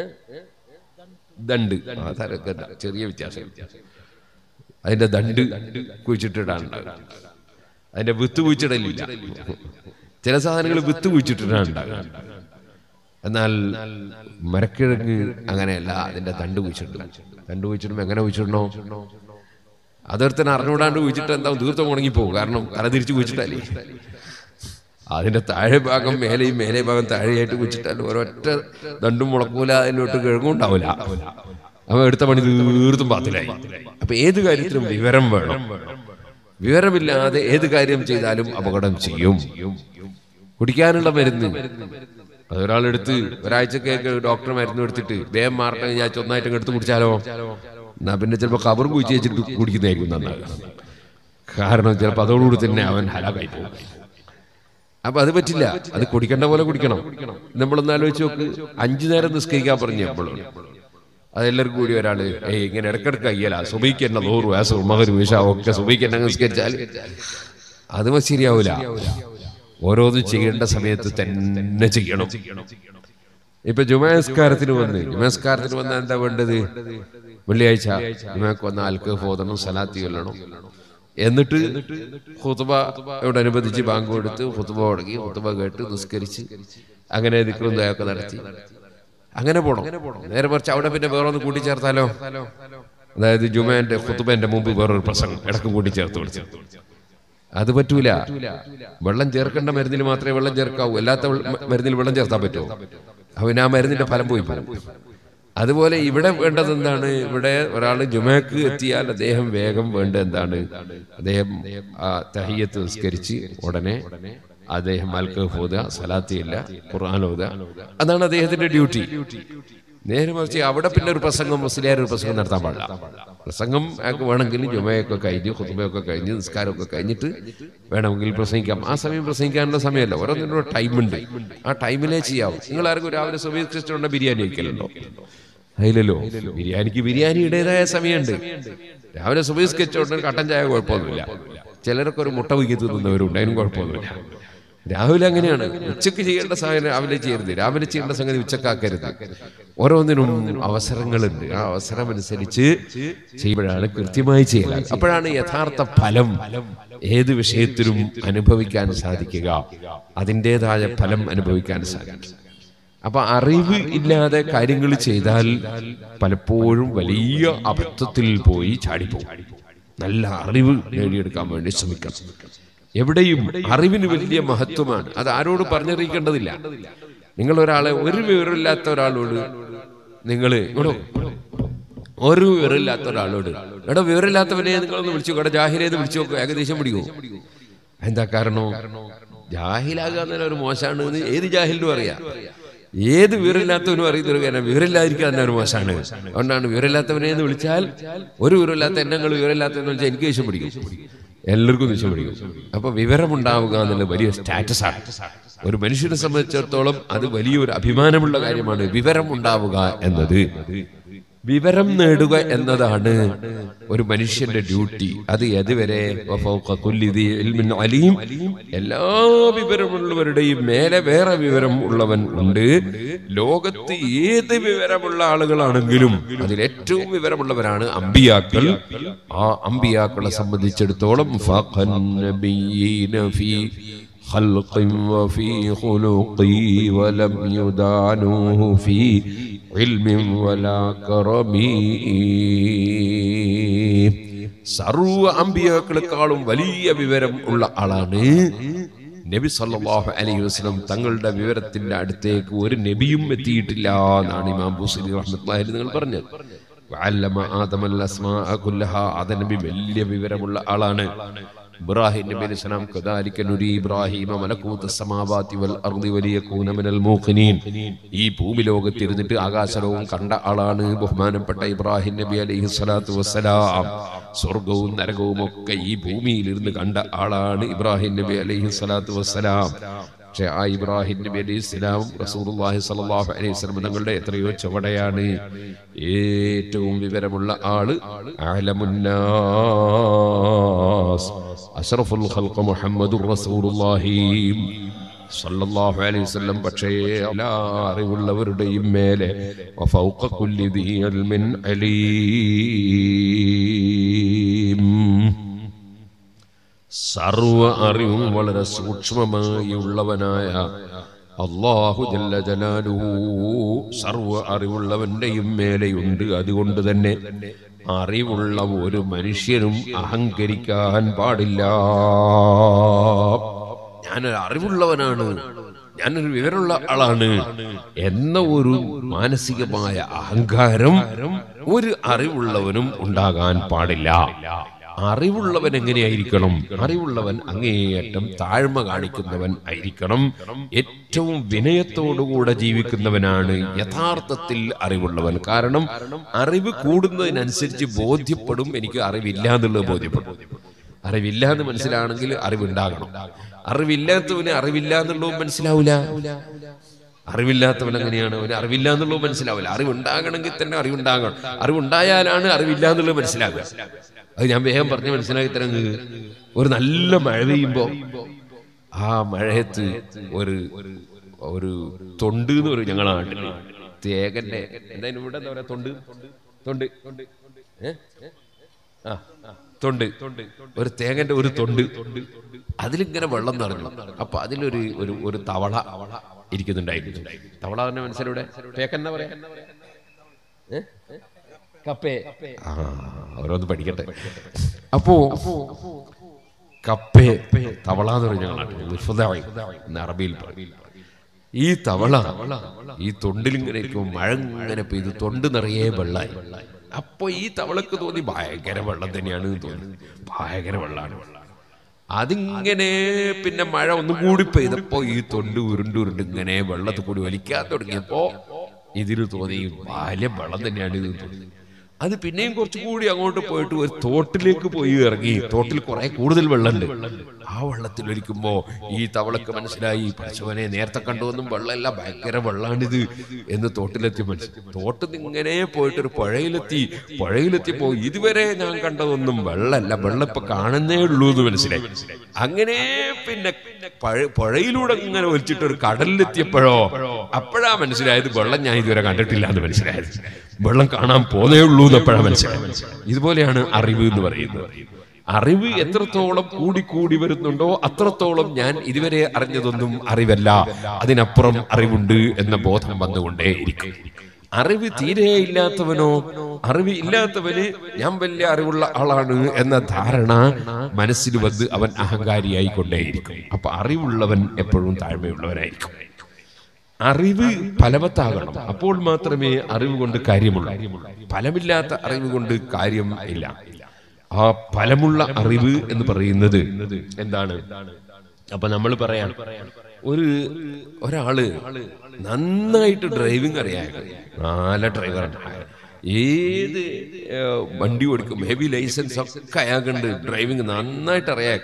Speaker 1: ദണ്ട് ആ, തരക്ക് ദ- ചെറിയ വ്യത്യാസം അതിന്റെ ദണ്ട് കുഴിച്ചിട്ടിട്ടാണ് ഉണ്ടാകുക അതിന്റെ വിത്ത് കുഴിച്ചിടലില്ല ചില സാധനങ്ങൾ വിത്ത് കുഴിച്ചിട്ടിട്ടാണ് ഉണ്ടാകുക എന്നാൽ മരക്കിഴങ്ങ് അങ്ങനെയല്ല അതിന്റെ തണ്ട് കുഴിച്ചിടും തണ്ട് കുഴിച്ചിടും എങ്ങനെ കുഴിച്ചിടണോ അതൊരുത്തൻ അറിഞ്ഞുകൂടാണ്ട് കുഴിച്ചിട്ട് എന്താവും തീർത്തും ഉണങ്ങിപ്പോകും കാരണം തല തിരിച്ച് കുഴിച്ചിട്ടല്ലേ അതിന്റെ താഴെ ഭാഗം മേലെയും മേലെ ഭാഗം താഴെയായിട്ട് കുഴിച്ചിട്ടാൽ ഒരൊറ്റ ദണ്ടും മുളക്കൂല അതിലോട്ട് കിഴങ്ങും ഉണ്ടാവില്ല അവൻ എടുത്ത പണി തീർത്തും പാത്തിലായി അപ്പൊ ഏത് കാര്യത്തിലും വിവരം വേണം വിവരമില്ലാതെ ഏത് കാര്യം ചെയ്താലും അപകടം ചെയ്യും കുടിക്കാനുള്ള മരുന്ന് അതൊരാളെടുത്ത് ഒരാഴ്ചക്കേക്ക് ഡോക്ടർ മരുന്ന് എടുത്തിട്ട് വേഗം മാറട്ടെ ഞാൻ ഒന്നായിട്ട് എടുത്ത് കുടിച്ചാലോ എന്നാ പിന്നെ ചിലപ്പോ കവർ കുഴിച്ച് വെച്ചിട്ട് കുടിക്കുന്നതായിരിക്കും നന്നാകുക കാരണം ചിലപ്പോ അതോടുകൂടി തന്നെ അവൻ ഹലാകായി പോകും അപ്പൊ അത് പറ്റില്ല അത് കുടിക്കേണ്ട പോലെ കുടിക്കണം നമ്മളൊന്ന് ആലോചിച്ച് നോക്ക് അഞ്ചു നേരം നിസ്കരിക്കാൻ പറഞ്ഞു നമ്മളോട് അതെല്ലാവർക്കും കൂടി ഒരാള് ഏയ് ഇങ്ങനെ ഇടക്കിടക്ക് അയ്യല സുബൈക്ക് തന്നെ നൂറ് വയസ്സ് മകര് വിഷ ഒക്കെ സുബൈക്ക് തന്നെ നിസ്കരിച്ചാൽ അത് ശരിയാവൂല ഓരോന്നും ചെയ്യേണ്ട സമയത്ത് തന്നെ ചെയ്യണം ഇപ്പൊ ജുമാസ്കാരത്തിന് വന്ന് ജുമാസ്കാരത്തിന് വന്നാൽ എന്താ വേണ്ടത് വെള്ളിയാഴ്ച ജുമാക്ക് വന്ന ആൾക്ക് ഓതണം സലാത്തി കൊല്ലണം എന്നിട്ട് ഹുത്തുബയോടനുബന്ധിച്ച് ബാങ്ക് കൊടുത്ത് ഹുത്തുബ തുടങ്ങി ഹുത്തുബ കേട്ട് നിസ്കരിച്ച് അങ്ങനെ ദിക്റും ദയൊക്കെ നടത്തി അങ്ങനെ പോണം നേരെ മറിച്ച് അവിടെ പിന്നെ വേറൊന്ന് കൂട്ടിച്ചേർത്താലോ അതായത് ജുമേന്റെ ഹുത്തുബന്റെ മുമ്പ് വേറൊരു പ്രസംഗം ഇടക്ക് കൂട്ടിച്ചേർത്ത് വിളിച്ചു അത് പറ്റൂല വെള്ളം ചേർക്കേണ്ട മരുന്നിൽ മാത്രമേ വെള്ളം ചേർക്കാവൂ അല്ലാത്ത വെള്ള- മരുന്നിൽ വെള്ളം ചേർത്താൻ പറ്റുമോ അവന് ആ മരുന്നിന്റെ ഫലം പോയി പോകും അതുപോലെ ഇവിടെ വേണ്ടത് എന്താണ് ഇവിടെ ഒരാൾ ജുമക്ക് എത്തിയാൽ അദ്ദേഹം വേഗം വേണ്ട എന്താണ് അദ്ദേഹം ആ തഹിയത്ത് നിസ്കരിച്ച് ഉടനെ അദ്ദേഹം അൽക്കഹ് ഓതുക സലാത്തിയില്ല ഖുർആൻ ഓതുക അതാണ് അദ്ദേഹത്തിന്റെ ഡ്യൂട്ടി നേരെ മറിച്ച് അവിടെ പിന്നെ ഒരു പ്രസംഗം മുസ്ലിയാർ ഒരു പ്രസംഗം നടത്താൻ പാടില്ല പ്രസംഗം അയാൾക്ക് വേണമെങ്കിൽ ജുമയൊക്കെ കഴിഞ്ഞ് കുത്തുബയൊക്കെ കഴിഞ്ഞ് നിസ്കാരമൊക്കെ കഴിഞ്ഞിട്ട് വേണമെങ്കിൽ പ്രസംഗിക്കാം ആ സമയം പ്രസംഗിക്കാനുള്ള സമയമല്ല ഓരോന്നിനും ഒരു ടൈമുണ്ട് ആ ടൈമിലേ ചെയ്യാവും നിങ്ങൾ ആർക്കും രാവിലെ സുബീകരിച്ചിട്ടുള്ള ബിരിയാണി കഴിക്കലുണ്ടോ അതിലല്ലോ ബിരിയാണിക്ക് ബിരിയാണിയുടേതായ സമയമുണ്ട് രാവിലെ സുബീസ്കെച്ചോണ്ട് കട്ടൻ ചായ കുഴപ്പമൊന്നുമില്ല ചിലരൊക്കെ ഒരു മുട്ട വിക്കി തിന്നുന്നവരുണ്ട് അതിനും കുഴപ്പമൊന്നുമില്ല രാവിലെ അങ്ങനെയാണ് ഉച്ചക്ക് ചെയ്യേണ്ട സാധനം രാവിലെ ചെയ്യരുത് രാവിലെ ചെയ്യേണ്ട സംഗതി ഉച്ചക്കാക്കരുത് ഓരോന്നിനും അവസരങ്ങളുണ്ട് ആ അവസരം അനുസരിച്ച് ചെയ്യുമ്പോഴാണ് കൃത്യമായി ചെയ്യൽ അപ്പോഴാണ് യഥാർത്ഥ ഫലം ഏത് വിഷയത്തിലും അനുഭവിക്കാൻ സാധിക്കുക അതിൻ്റെതായ ഫലം അനുഭവിക്കാൻ സാധിക്കും അപ്പൊ അറിവ് ഇല്ലാതെ കാര്യങ്ങൾ ചെയ്താൽ പലപ്പോഴും വലിയ അബദ്ധത്തിൽ പോയി ചാടിപ്പോകും നല്ല അറിവ് നേടിയെടുക്കാൻ വേണ്ടി ശ്രമിക്കണം എവിടെയും അറിവിന് വലിയ മഹത്വമാണ് അത് ആരോട് പറഞ്ഞറിയിക്കേണ്ടതില്ല നിങ്ങൾ ഒരാളെ ഒരു വിവരമില്ലാത്ത ഒരാളോട് നിങ്ങൾ ഇങ്ങോട്ടോ ഒരു വിവരമില്ലാത്ത ഒരാളോട് എടാ വിവരമില്ലാത്തവനെ നിങ്ങളൊന്ന് വിളിച്ചു എടാ ജാഹിലേന്ന് വിളിച്ചു നോക്കുക ഏകദേശം പിടിക്കുമോ എന്താ കാരണോ ജാഹിലാകുക എന്നല്ല ഒരു മോശമാണ് എന്ന് ഏത് ജാഹിലിനും അറിയാം ഏത് വിവരമില്ലാത്തവനും അറിയുന്നൊരു കാര്യം വിവരമില്ലാതിരിക്കുക തന്നെ ഒരു മോശമാണ് അതുകൊണ്ടാണ് വിവരമില്ലാത്തവനെ എന്ന് വിളിച്ചാൽ ഒരു വിവരമില്ലാത്ത എന്നെ നിങ്ങൾ വിവരമില്ലാത്തവെന്ന് വിളിച്ചാൽ എനിക്ക് ദേഷ്യം പിടിക്കും എല്ലാവർക്കും ദേഷ്യം പിടിക്കും അപ്പൊ വിവരമുണ്ടാവുക എന്നുള്ള വലിയ സ്റ്റാറ്റസ് ആണ് ഒരു മനുഷ്യനെ സംബന്ധിച്ചിടത്തോളം അത് വലിയൊരു അഭിമാനമുള്ള കാര്യമാണ് വിവരം ഉണ്ടാവുക എന്നത് വിവരം നേടുക എന്നതാണ് ഒരു മനുഷ്യന്റെ ഡ്യൂട്ടി അത് എതുവരെ വഫൗഖ കുല്ലി ദി ഇൽമിൻ അലീം എല്ലാ വിവരമുള്ളവരുടെയും മേലെ വേറെ വിവരം ഉള്ളവൻ ഉണ്ട് ലോകത്ത് ഏത് വിവരമുള്ള ആളുകളാണെങ്കിലും അതിൽ ഏറ്റവും വിവരമുള്ളവരാണ് അമ്പിയാക്കൾ ആ അമ്പിയാക്കളെ സംബന്ധിച്ചിടത്തോളം ഫഖൻ നബിയ്യീന ഫീ خلق وفي خلق ولم يدانوه في علم ولا كرم സർവ അമ്പിയാക്കളെക്കാളും വലിയ വിവരം ഉള്ള ആളാണ് നബി സല്ലല്ലാഹു അലൈഹി വസല്ലം തങ്ങളുടെ വിവരത്തിന്റെ അടുത്തേക്ക് ഒരു നബിയും എത്തിയിട്ടില്ല എന്നാണ് ഇമാം ബുസരി റഹ്മത്തുള്ളാഹി നിങ്ങൾ പറഞ്ഞത് വഅല്ലമ ആദമൽ അസ്മാഅ കുല്ലഹ ആദം നബി വലിയ വിവരമുള്ള ആളാണ് ഇബ്രാഹിം നബി അലൈഹി സ്വലാം കദാലിക നുരി ഇബ്രാഹിമ മലകൂത സമാവാതി വൽ അർദി വലിയകൂന മിനൽ മൂഖിനീൻ ഈ ഭൂമി ലോകത്ത് ഇരുന്നിട്ട് ആകാശലവും കണ്ട ആളാണ് ബഹുമാനപ്പെട്ട ഇബ്രാഹിം നബി അലൈഹി സ്വലാത്തു വസ്സലാം സ്വർഗവും നരകവും ഒക്കെ ഈ ഭൂമിയിൽ ഇരുന്ന് കണ്ട ആളാണ് ഇബ്രാഹിം നബി അലൈഹി സ്വലാത്തു വസ്സലാം പക്ഷെ ആ ഇബ്രാഹിം നബി അലൈഹി സ്വലാം റസൂലുള്ളാഹി സ്വല്ലല്ലാഹു അലൈഹി വസല്ലം തങ്ങളുടെ എത്രയോ ചുവടയാണ് ഏറ്റവും വിവരമുള്ള ആള് അലമുന്നാസ് അഷ്റഫുൽ ഖൽഖ് മുഹമ്മദുർ റസൂലുള്ളാഹി സല്ലല്ലാഹു അലൈഹി വസല്ലം പക്ഷേ എല്ലാ അറിവുള്ളവരുടെയും മേലെ വഫൗഖ കുല്ലി ദീ ഇൽമിൻ അലീം സർവ അറിവും വളരെ സൂക്ഷ്മമായി ഉള്ളവനായ അള്ളാഹു ജല്ല ജലാലുഹു സർവ അറിവുള്ളവന്റെയും മേലെയുണ്ട് അതുകൊണ്ട് തന്നെ അറിവുള്ള ഒരു മനുഷ്യനും അഹങ്കരിക്കാൻ പാടില്ല ഞാനൊരു അറിവുള്ളവനാണ് ഞാനൊരു വിവരമുള്ള ആളാണ് എന്ന ഒരു മാനസികമായ അഹങ്കാരം ഒരു അറിവുള്ളവനും ഉണ്ടാകാൻ പാടില്ല അറിവുള്ളവൻ എങ്ങനെയായിരിക്കണം അറിവുള്ളവൻ അങ്ങേയറ്റം താഴ്മ കാണിക്കുന്നവൻ ആയിരിക്കണം ഏറ്റവും വിനയത്തോടുകൂടെ ജീവിക്കുന്നവനാണ് യഥാർത്ഥത്തിൽ അറിവുള്ളവൻ കാരണം അറിവ് കൂടുന്നതിനനുസരിച്ച് ബോധ്യപ്പെടും എനിക്ക് അറിവില്ല എന്നുള്ളത് ബോധ്യപ്പെടും അറിവില്ല എന്ന് മനസ്സിലാണെങ്കിൽ അറിവുണ്ടാകണം അറിവില്ലാത്തവന് അറിവില്ല എന്നുള്ളത് മനസ്സിലാവില്ല അറിവില്ലാത്തവൻ എങ്ങനെയാണ് അവന് അറിവില്ല എന്നുള്ളത് മനസ്സിലാവില്ല അറിവുണ്ടാകണമെങ്കിൽ തന്നെ അറിവുണ്ടാകണം അറിവുണ്ടായാലാണ് അറിവില്ല എന്നുള്ളത് മനസ്സിലാവുക അത് ഞാൻ വേഗം പറഞ്ഞ് മനസ്സിലാക്കി തരാം നിങ്ങൾക്ക്. ഒരു നല്ല മഴ പെയ്യുമ്പോ ആ മഴയത്ത് ഒരു ഒരു തൊണ്ട് എന്ന് പറയും ഞങ്ങളെ നാട്ടില് തേകന്റെ എന്തായാലും ഇവിടെ എന്താ പറയാ തൊണ്ട് തൊണ്ട് ഏ ആ തൊണ്ട് ഒരു തേങ്ങന്റെ ഒരു തൊണ്ട് അതിലിങ്ങനെ വെള്ളം നിറഞ്ഞു അപ്പൊ അതിലൊരു ഒരു ഒരു തവള ഇരിക്കുന്നുണ്ടായിരുന്നു തവള തന്നെ മനസ്സിലൂടെ തേക്കെന്നാ പറയാ ഏ? കപ്പേ ആ ഓരോന്ന് പഠിക്കട്ടെ അപ്പോ കപ്പേ തവള എന്ന് പറഞ്ഞ ഞങ്ങളാണ് എന്ന് അറബിയിൽ പറയും ഈ തവള ഈ തൊണ്ടിലിങ്ങനെ ഇരിക്കും മഴ ഇങ്ങനെ പെയ്ത് തൊണ്ട് നിറയെ വെള്ളമായി അപ്പൊ ഈ തവളക്ക് തോന്നി ഭയങ്കര വെള്ളം തന്നെയാണ് എന്ന് തോന്നി ഭയങ്കര വെള്ളമാണ് അതിങ്ങനെ പിന്നെ മഴ ഒന്നും കൂടി പെയ്തപ്പോ ഈ തൊണ്ട് ഉരുണ്ട് ഉരുണ്ട് ഇങ്ങനെ വെള്ളത്തിൽ കൂടി വലിക്കാൻ തുടങ്ങിയപ്പോ ഇതിന് തോന്നി വലിയ വെള്ളം തന്നെയാണ് ഇത് തോന്നി അത് പിന്നെയും കുറച്ചുകൂടി അങ്ങോട്ട് പോയിട്ട് ഒരു തോട്ടിലേക്ക് പോയി ഇറങ്ങി തോട്ടിൽ കുറെ കൂടുതൽ വെള്ളമുണ്ട് ആ വെള്ളത്തിൽ ഒലിക്കുമ്പോ ഈ തവളക്ക് മനസ്സിലായി പശുവനെ നേരത്തെ കണ്ടുവന്നും വെള്ളമല്ല ഭയങ്കര വെള്ളമാണിത് എന്ന് തോട്ടിലെത്തി മനസ്സിലായി തോട്ടിൽ നിന്ന് ഇങ്ങനെ പോയിട്ട് ഒരു പുഴയിലെത്തി പുഴയിലെത്തിയപ്പോ ഇതുവരെ ഞാൻ കണ്ടതൊന്നും വെള്ളമല്ല വെള്ളം ഇപ്പൊ കാണുന്നേ ഉള്ളൂ എന്ന് മനസ്സിലായി അങ്ങനെ പിന്നെ പഴ- പുഴയിലൂടെ ഇങ്ങനെ ഒലിച്ചിട്ട് ഒരു കടലിലെത്തിയപ്പോഴോ അപ്പോഴാ മനസ്സിലായത് വെള്ളം ഞാൻ ഇതുവരെ കണ്ടിട്ടില്ല എന്ന് മനസ്സിലായത് വെള്ളം കാണാൻ പോന്നേ ഉള്ളൂ എന്ന് എപ്പോഴാ മനസ്സിലായത് ഇതുപോലെയാണ് അറിവ് എന്ന് പറയുന്നത് അറിവ് എത്രത്തോളം കൂടി കൂടി വരുന്നുണ്ടോ അത്രത്തോളം ഞാൻ ഇതുവരെ അറിഞ്ഞതൊന്നും അറിവല്ല അതിനപ്പുറം അറിവുണ്ട് എന്ന ബോധം വന്നുകൊണ്ടേ ഇരിക്കും അറിവ് തീരെ ഇല്ലാത്തവനോ അറിവ് ഇല്ലാത്തവന് ഞാൻ വലിയ അറിവുള്ള ആളാണ് എന്ന ധാരണ മനസ്സിൽ വന്ന് അവൻ അഹങ്കാരിയായി കൊണ്ടേയിരിക്കും അപ്പൊ അറിവുള്ളവൻ എപ്പോഴും താഴ്മയുള്ളവനായിരിക്കും അറിവ് ഫലവത്താകണം അപ്പോൾ മാത്രമേ അറിവ് കൊണ്ട് കാര്യമുള്ളൂ ഫലമില്ലാത്ത അറിവ് കൊണ്ട് കാര്യം ഇല്ല ആ ഫലമുള്ള അറിവ് എന്ന് പറയുന്നത് എന്താണ് അപ്പൊ നമ്മൾ പറയാം ഒരു ഒരാള് നന്നായിട്ട് ഡ്രൈവിംഗ് അറിയാം നല്ല ഡ്രൈവറാണ് ഏത് ഏഹ്, വണ്ടി ഓടിക്കും ഹെവി ലൈസൻസ് ഒക്കെ അയാൾക്കുണ്ട് ഡ്രൈവിംഗ് നന്നായിട്ട് അറിയാം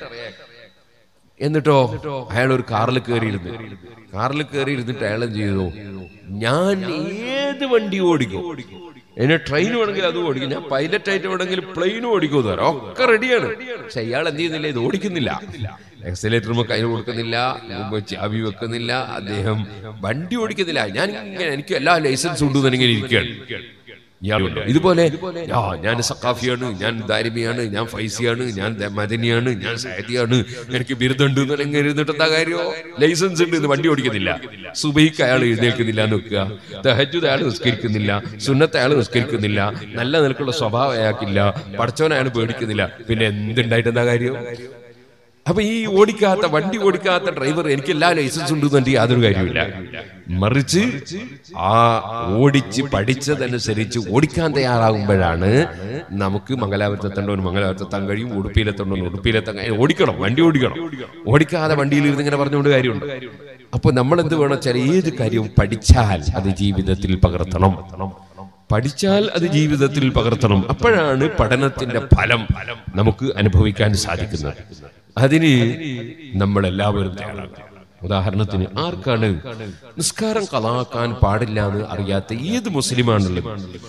Speaker 1: എന്നിട്ടോ അയാൾ ഒരു കാറിൽ കയറിയിരുന്നു കാറിൽ കയറി ഇരുന്നിട്ട് അയാൾ എന്ത് ചെയ്തു ഞാൻ ഏത് വണ്ടി ഓടിക്കും എന്നെ ട്രെയിൻ വേണമെങ്കിൽ അത് ഓടിക്കും ഞാൻ പൈലറ്റ് ആയിട്ട് വേണമെങ്കിൽ പ്ലെയിനും ഓടിക്കും തരാം ഒക്കെ റെഡിയാണ് പക്ഷെ അയാൾ എന്ത് ചെയ്യുന്നില്ല ഇത് ഓടിക്കുന്നില്ല എക്സലേറ്റർ കയ്യിൽ കൊടുക്കുന്നില്ല മുമ്പ് ചാവി വെക്കുന്നില്ല അദ്ദേഹം വണ്ടി ഓടിക്കുന്നില്ല ഞാൻ ഇങ്ങനെ എനിക്ക് എല്ലാ ലൈസൻസും ഉണ്ട് എന്നിങ്ങനെ ഇരിക്കുകയാണ് ഇയാളുണ്ടോ ഇതുപോലെ ആ ഞാൻ സക്കാഫിയാണ് ഞാൻ ദാരിമിയാണ് ഞാൻ ഫൈസിയാണ് ഞാൻ ദ- മദനിയാണ് ഞാൻ സൈദിയാണ് എനിക്ക് ബിരുദമുണ്ട് എന്ന് ഇങ്ങനെ ഇരുന്നിട്ട് എന്താ കാര്യമോ ലൈസൻസ് ഉണ്ട് എന്ന് വണ്ടി ഓടിക്കുന്നില്ല സുബൈക്ക് അയാൾ എഴുന്നേൽക്കുന്നില്ല എന്ന് വെക്കുക തഹജുദ് അയാൾ നിസ്കരിക്കുന്നില്ല സുന്നത്ത് അയാൾ നിസ്കരിക്കുന്നില്ല നല്ല നിലക്കുള്ള സ്വഭാവം അയാൾക്കില്ല പഠിച്ചവൻ അയാൾ പേടിക്കുന്നില്ല പിന്നെ എന്തുണ്ടായിട്ട് എന്താ കാര്യം അപ്പൊ ഈ ഓടിക്കാത്ത വണ്ടി ഓടിക്കാത്ത ഡ്രൈവർ എനിക്ക് എല്ലാ ലൈസൻസ് ഉണ്ട് എന്നുണ്ടെങ്കിൽ യാതൊരു കാര്യമില്ല മറിച്ച് ആ ഓടിച്ച് പഠിച്ചതനുസരിച്ച് ഓടിക്കാൻ തയ്യാറാകുമ്പോഴാണ് നമുക്ക് മംഗലാപുരത്തെത്തേണ്ടവന് മംഗലാപുരത്തെത്താൻ കഴിയും ഉടുപ്പിയിലെത്തേണ്ടവന് ഉടുപ്പിയിലെത്താൻ കഴിയും ഓടിക്കണം വണ്ടി ഓടിക്കണം ഓടിക്കാതെ വണ്ടിയിൽ ഇരുന്ന് ഇങ്ങനെ പറഞ്ഞുകൊണ്ട് കാര്യമുണ്ട് അപ്പൊ നമ്മൾ എന്ത് വേണം വെച്ചാൽ ഏത് കാര്യവും പഠിച്ചാൽ അത് ജീവിതത്തിൽ പകർത്തണം പഠിച്ചാൽ അത് ജീവിതത്തിൽ പകർത്തണം അപ്പോഴാണ് പഠനത്തിന്റെ ഫലം നമുക്ക് അനുഭവിക്കാൻ സാധിക്കുന്നത് അതിന് നമ്മൾ എല്ലാവരും തയ്യാറാകണം ഉദാഹരണത്തിന് ആർക്കാണ് നിസ്കാരം കലാക്കാൻ പാടില്ല എന്ന് അറിയാത്ത ഏത് മുസ്ലിമാണുള്ളത്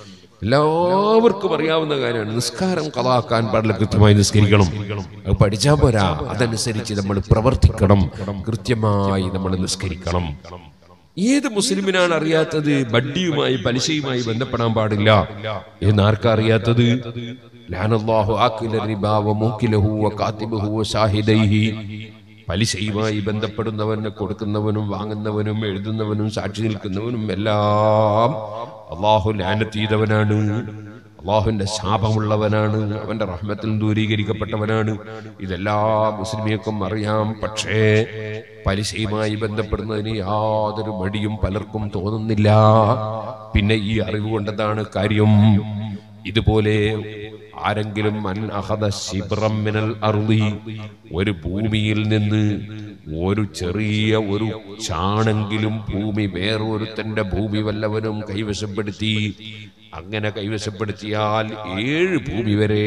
Speaker 1: എല്ലാവർക്കും അറിയാവുന്ന കാര്യമാണ് നിസ്കാരം കലാക്കാൻ പാടില്ല കൃത്യമായി നിസ്കരിക്കണം അത് പഠിച്ചാൽ പോരാ അതനുസരിച്ച് നമ്മൾ പ്രവർത്തിക്കണം കൃത്യമായി നമ്മൾ നിസ്കരിക്കണം ഏത് മുസ്ലിമിനാണ് അറിയാത്തത് ബഡ്ഡിയുമായി പലിശയുമായി ബന്ധപ്പെടാൻ പാടില്ല എന്ന് ആർക്കാ അറിയാത്തത് ലാനല്ലാഹു ആക്കില റിബാ വ മൂക്കിലഹു വ കാത്തിബഹു വ ഷാഹിദൈഹി പലിശയുമായി ബന്ധപ്പെടുന്നവന് കൊടുക്കുന്നവനും വാങ്ങുന്നവനും എഴുതുന്നവനും സാക്ഷി നിൽക്കുന്നവനും എല്ലാം അള്ളാഹു ലാനത്ത് ചെയ്തവനാണ് അള്ളാഹുവിന്റെ ശാപമുള്ളവനാണ് അവന്റെ റഹ്മത്തിൽ ദൂരീകരിക്കപ്പെട്ടവനാണ് ഇതെല്ലാം മുസ്ലിമിയക്കും അറിയാം പക്ഷേ പലിശയുമായി ബന്ധപ്പെടുന്നതിന് യാതൊരു മടിയും പലർക്കും തോന്നുന്നില്ല പിന്നെ ഈ അറിവ് കൊണ്ടതാണ് കാര്യം ഇതുപോലെ ആരെങ്കിലും അൻ അഹദ ശിബ്രം മിനൽ അർളി ഒരു ഭൂമിയിൽ നിന്ന് ഒരു ചെറിയ ഒരു ചാണെങ്കിലും ഭൂമി വേറൊരുത്തന്റെ ഭൂമി വല്ലവനും കൈവശപ്പെടുത്തി അങ്ങനെ കൈവശപ്പെടുത്തിയാൽ ഏഴ് ഭൂമി വരെ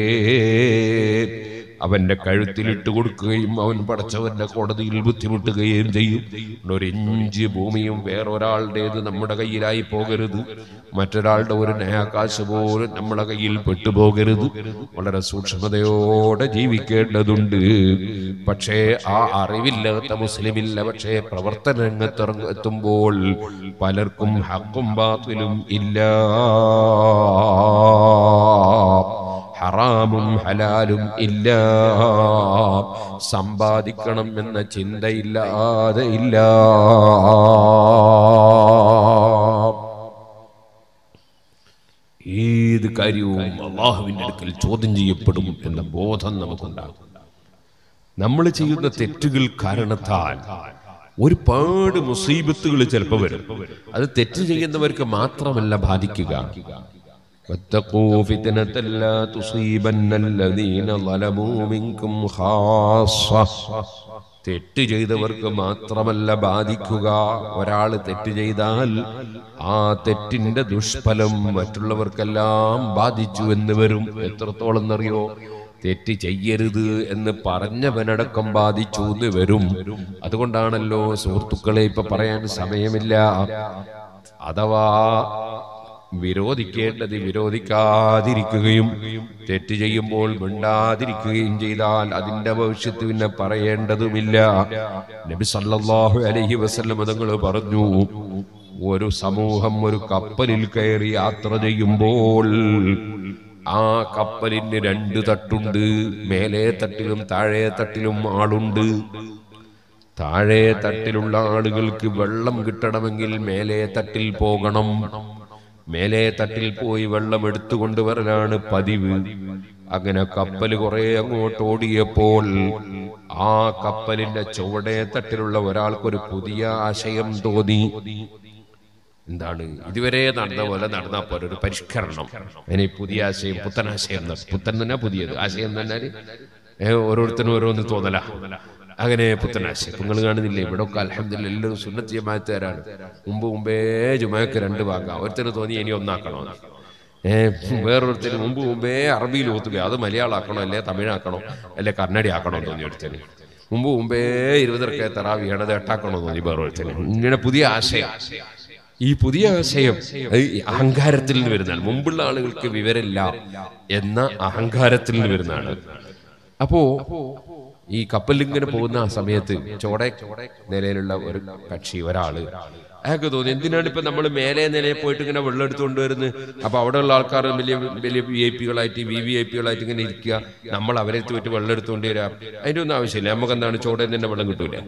Speaker 1: അവന്റെ കഴുത്തിലിട്ട് കൊടുക്കുകയും അവൻ പടച്ചവന്റെ കോടതിയിൽ ബുദ്ധിമുട്ടുകയും ചെയ്യും ഒരു ഇഞ്ച് ഭൂമിയും വേറൊരാളുടേത് നമ്മുടെ കയ്യിലായി പോകരുത് മറ്റൊരാളുടെ ഒരു നയാകാശ് പോലും നമ്മുടെ കയ്യിൽ പെട്ടുപോകരുത് വളരെ സൂക്ഷ്മതയോടെ ജീവിക്കേണ്ടതുണ്ട് പക്ഷേ ആ അറിവില്ലാത്ത മുസ്ലിമില്ല പക്ഷേ പ്രവർത്തന രംഗത്ത് എത്തുമ്പോൾ പലർക്കും ഹക്കും ബാത്തിലും ഇല്ല ഹറാമും ഹലാലും ഇല്ല സമ്പാദിക്കണം എന്ന ചിന്തയില്ലാതെ ഇല്ല ഏത് കാര്യവും അള്ളാഹുവിന്റെ അടുക്കൽ ചോദ്യം ചെയ്യപ്പെടും എന്ന ബോധം നമുക്കുണ്ടാകും നമ്മൾ ചെയ്യുന്ന തെറ്റുകൾ കാരണത്താൽ ഒരുപാട് മുസീബത്തുകൾ ചിലപ്പോൾ വരും അത് തെറ്റ് ചെയ്യുന്നവർക്ക് മാത്രമല്ല ബാധിക്കുക واتقوا فتنة لا تصيبن الذين ظلموا منكم خاصة തെറ്റ് ചെയ്തവർക്ക് മാത്രമല്ല ബാധിക്കുക ഒരാൾ തെറ്റ് ചെയ്താൽ ആ തെറ്റിന്റെ ദുഷ്ഫലം മറ്റുള്ളവർക്കെല്ലാം ബാധിച്ചു എന്ന് വരും എത്രത്തോളം എന്നറിയോ തെറ്റ് ചെയ്യരുത് എന്ന് പറഞ്ഞവനടക്കം ബാധിച്ചു എന്ന് വരും അതുകൊണ്ടാണല്ലോ സുഹൃത്തുക്കളെ ഇപ്പൊ പറയാൻ സമയമില്ല അഥവാ വിരോധിക്കേണ്ടത് വിരോധിക്കാതിരിക്കുകയും തെറ്റ് ചെയ്യുമ്പോൾ മിണ്ടാതിരിക്കുകയും ചെയ്താൽ അതിന്റെ ഭവിഷ്യത്ത് പിന്നെ പറയേണ്ടതുമില്ല നബി സല്ലല്ലാഹു അലൈഹി വസല്ലം തങ്ങൾ പറഞ്ഞു ഒരു സമൂഹം ഒരു കപ്പലിൽ കയറി യാത്ര ചെയ്യുമ്പോൾ ആ കപ്പലിന് രണ്ട് തട്ടുണ്ട് മേലെ തട്ടിലും താഴെ തട്ടിലും ആളുണ്ട് താഴെ തട്ടിലുള്ള ആളുകൾക്ക് വെള്ളം കിട്ടണമെങ്കിൽ മേലെ തട്ടിൽ പോകണം മേലെ തട്ടിൽ പോയി വെള്ളം എടുത്തുകൊണ്ടുവരലാണ് പതിവ് അങ്ങനെ കപ്പൽ കുറെ അങ്ങോട്ട് ഓടിയപ്പോൾ ആ കപ്പലിന്റെ ചുവടെ തട്ടിലുള്ള ഒരാൾക്കൊരു പുതിയ ആശയം തോന്നി എന്താണ് ഇതുവരെ നടന്ന പോലെ നടന്ന പോലെ ഒരു പരിഷ്കരണം അതിന് പുതിയ ആശയം പുത്തൻ ആശയം എന്ന് പറയും. പുത്തൻ തന്നെ പുതിയത് ആശയം എന്ന് പറഞ്ഞാല് ഏ, ഓരോരുത്തരും ഓരോന്ന് തോന്നല അങ്ങനെ പുത്തൻ ആശയം നിങ്ങൾ കാണുന്നില്ലേ ഇവിടെ ഒക്കെ അലഹമില്ല എല്ലാവരും സുന്നത്ത് ജമാഅത്തുകാരാണ് മുമ്പ് മുമ്പേ ജുമാക്ക് രണ്ട് ഭാഗം ഒരുത്തന് തോന്നി ഇനി ഒന്നാക്കണോ ഏഹ് വേറൊരുത്തന് മുമ്പ് മുമ്പേ അറബിയിൽ ഓത്തുക അത് മലയാളാക്കണോ അല്ലെ തമിഴാക്കണോ അല്ലെ കന്നഡ ആക്കണോ തോന്നി ഒരുത്തന് മുമ്പ് മുമ്പേ ഇരുപതരക്കെ തറാവിയാണ് അത് എട്ടാക്കണോ തോന്നി വേറൊരുത്തന് ഇങ്ങനെ പുതിയ ആശയം ഈ പുതിയ ആശയം അത് ഈ അഹങ്കാരത്തിൽ നിന്ന് വരുന്നതാണ് മുമ്പുള്ള ആളുകൾക്ക് വിവരമില്ല എന്ന അഹങ്കാരത്തിൽ നിന്ന് വരുന്നതാണ് അപ്പോ ഈ കപ്പലിൽ ഇങ്ങനെ പോകുന്ന ആ സമയത്ത് ചോടെ നിലയിലുള്ള ഒരു കക്ഷി ഒരാള് അയാൾക്ക് തോന്നി എന്തിനാണ് ഇപ്പൊ നമ്മൾ മേലെ നിലയിൽ പോയിട്ട് ഇങ്ങനെ വെള്ളം എടുത്തുകൊണ്ട് വരുന്നത് അപ്പൊ അവിടെയുള്ള ആൾക്കാർ വലിയ വലിയ വി ഐ പികളായിട്ട് വി വി ഐ പികളായിട്ട് ഇങ്ങനെ ഇരിക്കുക നമ്മൾ അവരെ പോയിട്ട് വെള്ളം എടുത്തുകൊണ്ട് വരാം അതിന്റെ ഒന്നും ആവശ്യമില്ല നമുക്ക് എന്താണ് ചോടെ തന്നെ വെള്ളം കിട്ടൂല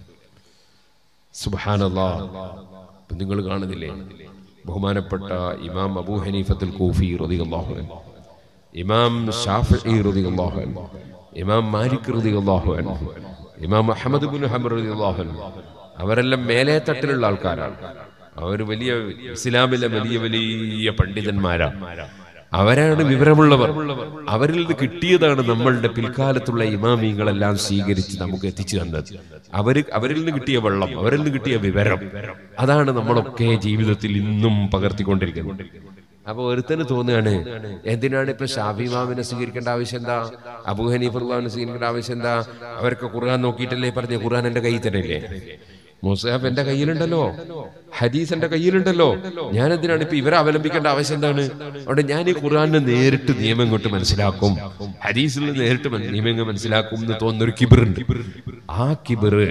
Speaker 1: സുബാനല്ലാ നിങ്ങൾ കാണുന്നില്ലേ ബഹുമാനപ്പെട്ട ഇമാം അബൂ ഹനീഫത്തുൽ കൂഫി റളിയല്ലാഹു അൻഹു ഇമാം ഷാഫിഈ റളിയല്ലാഹു അൻഹു ഇമാം മാലിക് റളിയല്ലാഹു അൻഹു ഇമാം അഹ്മദ് ഇബ്നു ഹംബർ റളിയല്ലാഹു അൻഹു അവരെല്ലാം മേലെ തട്ടിലുള്ള ആൾക്കാരാണ് അവർ വലിയ ഇസ്ലാമിലെ വലിയ വലിയ പണ്ഡിതന്മാരാണ് അവരാണ് വിവരമുള്ളവർ അവരിൽ നിന്ന് കിട്ടിയതാണ് നമ്മളുടെ പിൽക്കാലത്തുള്ള ഇമാമിങ്ങളെല്ലാം സ്വീകരിച്ച് നമുക്ക് എത്തിച്ചു തന്നത് അവര് അവരിൽ നിന്ന് കിട്ടിയ വെള്ളം അവരിൽ നിന്ന് കിട്ടിയ വിവരം അതാണ് നമ്മളൊക്കെ ജീവിതത്തിൽ ഇന്നും പകർത്തിക്കൊണ്ടിരിക്കുന്നത് അപ്പൊ ഒരുത്തന് തോന്നുകയാണ് എന്തിനാണ് ഇപ്പൊ ഷാഫി ഇമാമിനെ സ്വീകരിക്കേണ്ട ആവശ്യം എന്താ അബൂ ഹനീഫുള്ളാഹിനെ സ്വീകരിക്കേണ്ട ആവശ്യം എന്താ അവർക്ക് ഖുർആൻ നോക്കിയിട്ടല്ലേ പറഞ്ഞ ഖുർആൻ എന്റെ കയ്യിൽ തന്നെയല്ലേ മുസാഫ് എന്റെ കയ്യിലുണ്ടല്ലോ ഹദീസ് എന്റെ കയ്യിലുണ്ടല്ലോ ഞാൻ എന്തിനാണ് ഇപ്പൊ ഇവരെ അവലംബിക്കേണ്ട ആവശ്യം എന്താണ് അവിടെ ഞാൻ ഈ ഖുർആാനിന് നേരിട്ട് നിയമം കൊണ്ട് മനസ്സിലാക്കും ഹദീസിൽ നിന്ന് നേരിട്ട് മൻ- നിയമങ്ങൾ മനസ്സിലാക്കും എന്ന് തോന്നുന്ന ഒരു കിബിറുണ്ട് ആ കിബിറ്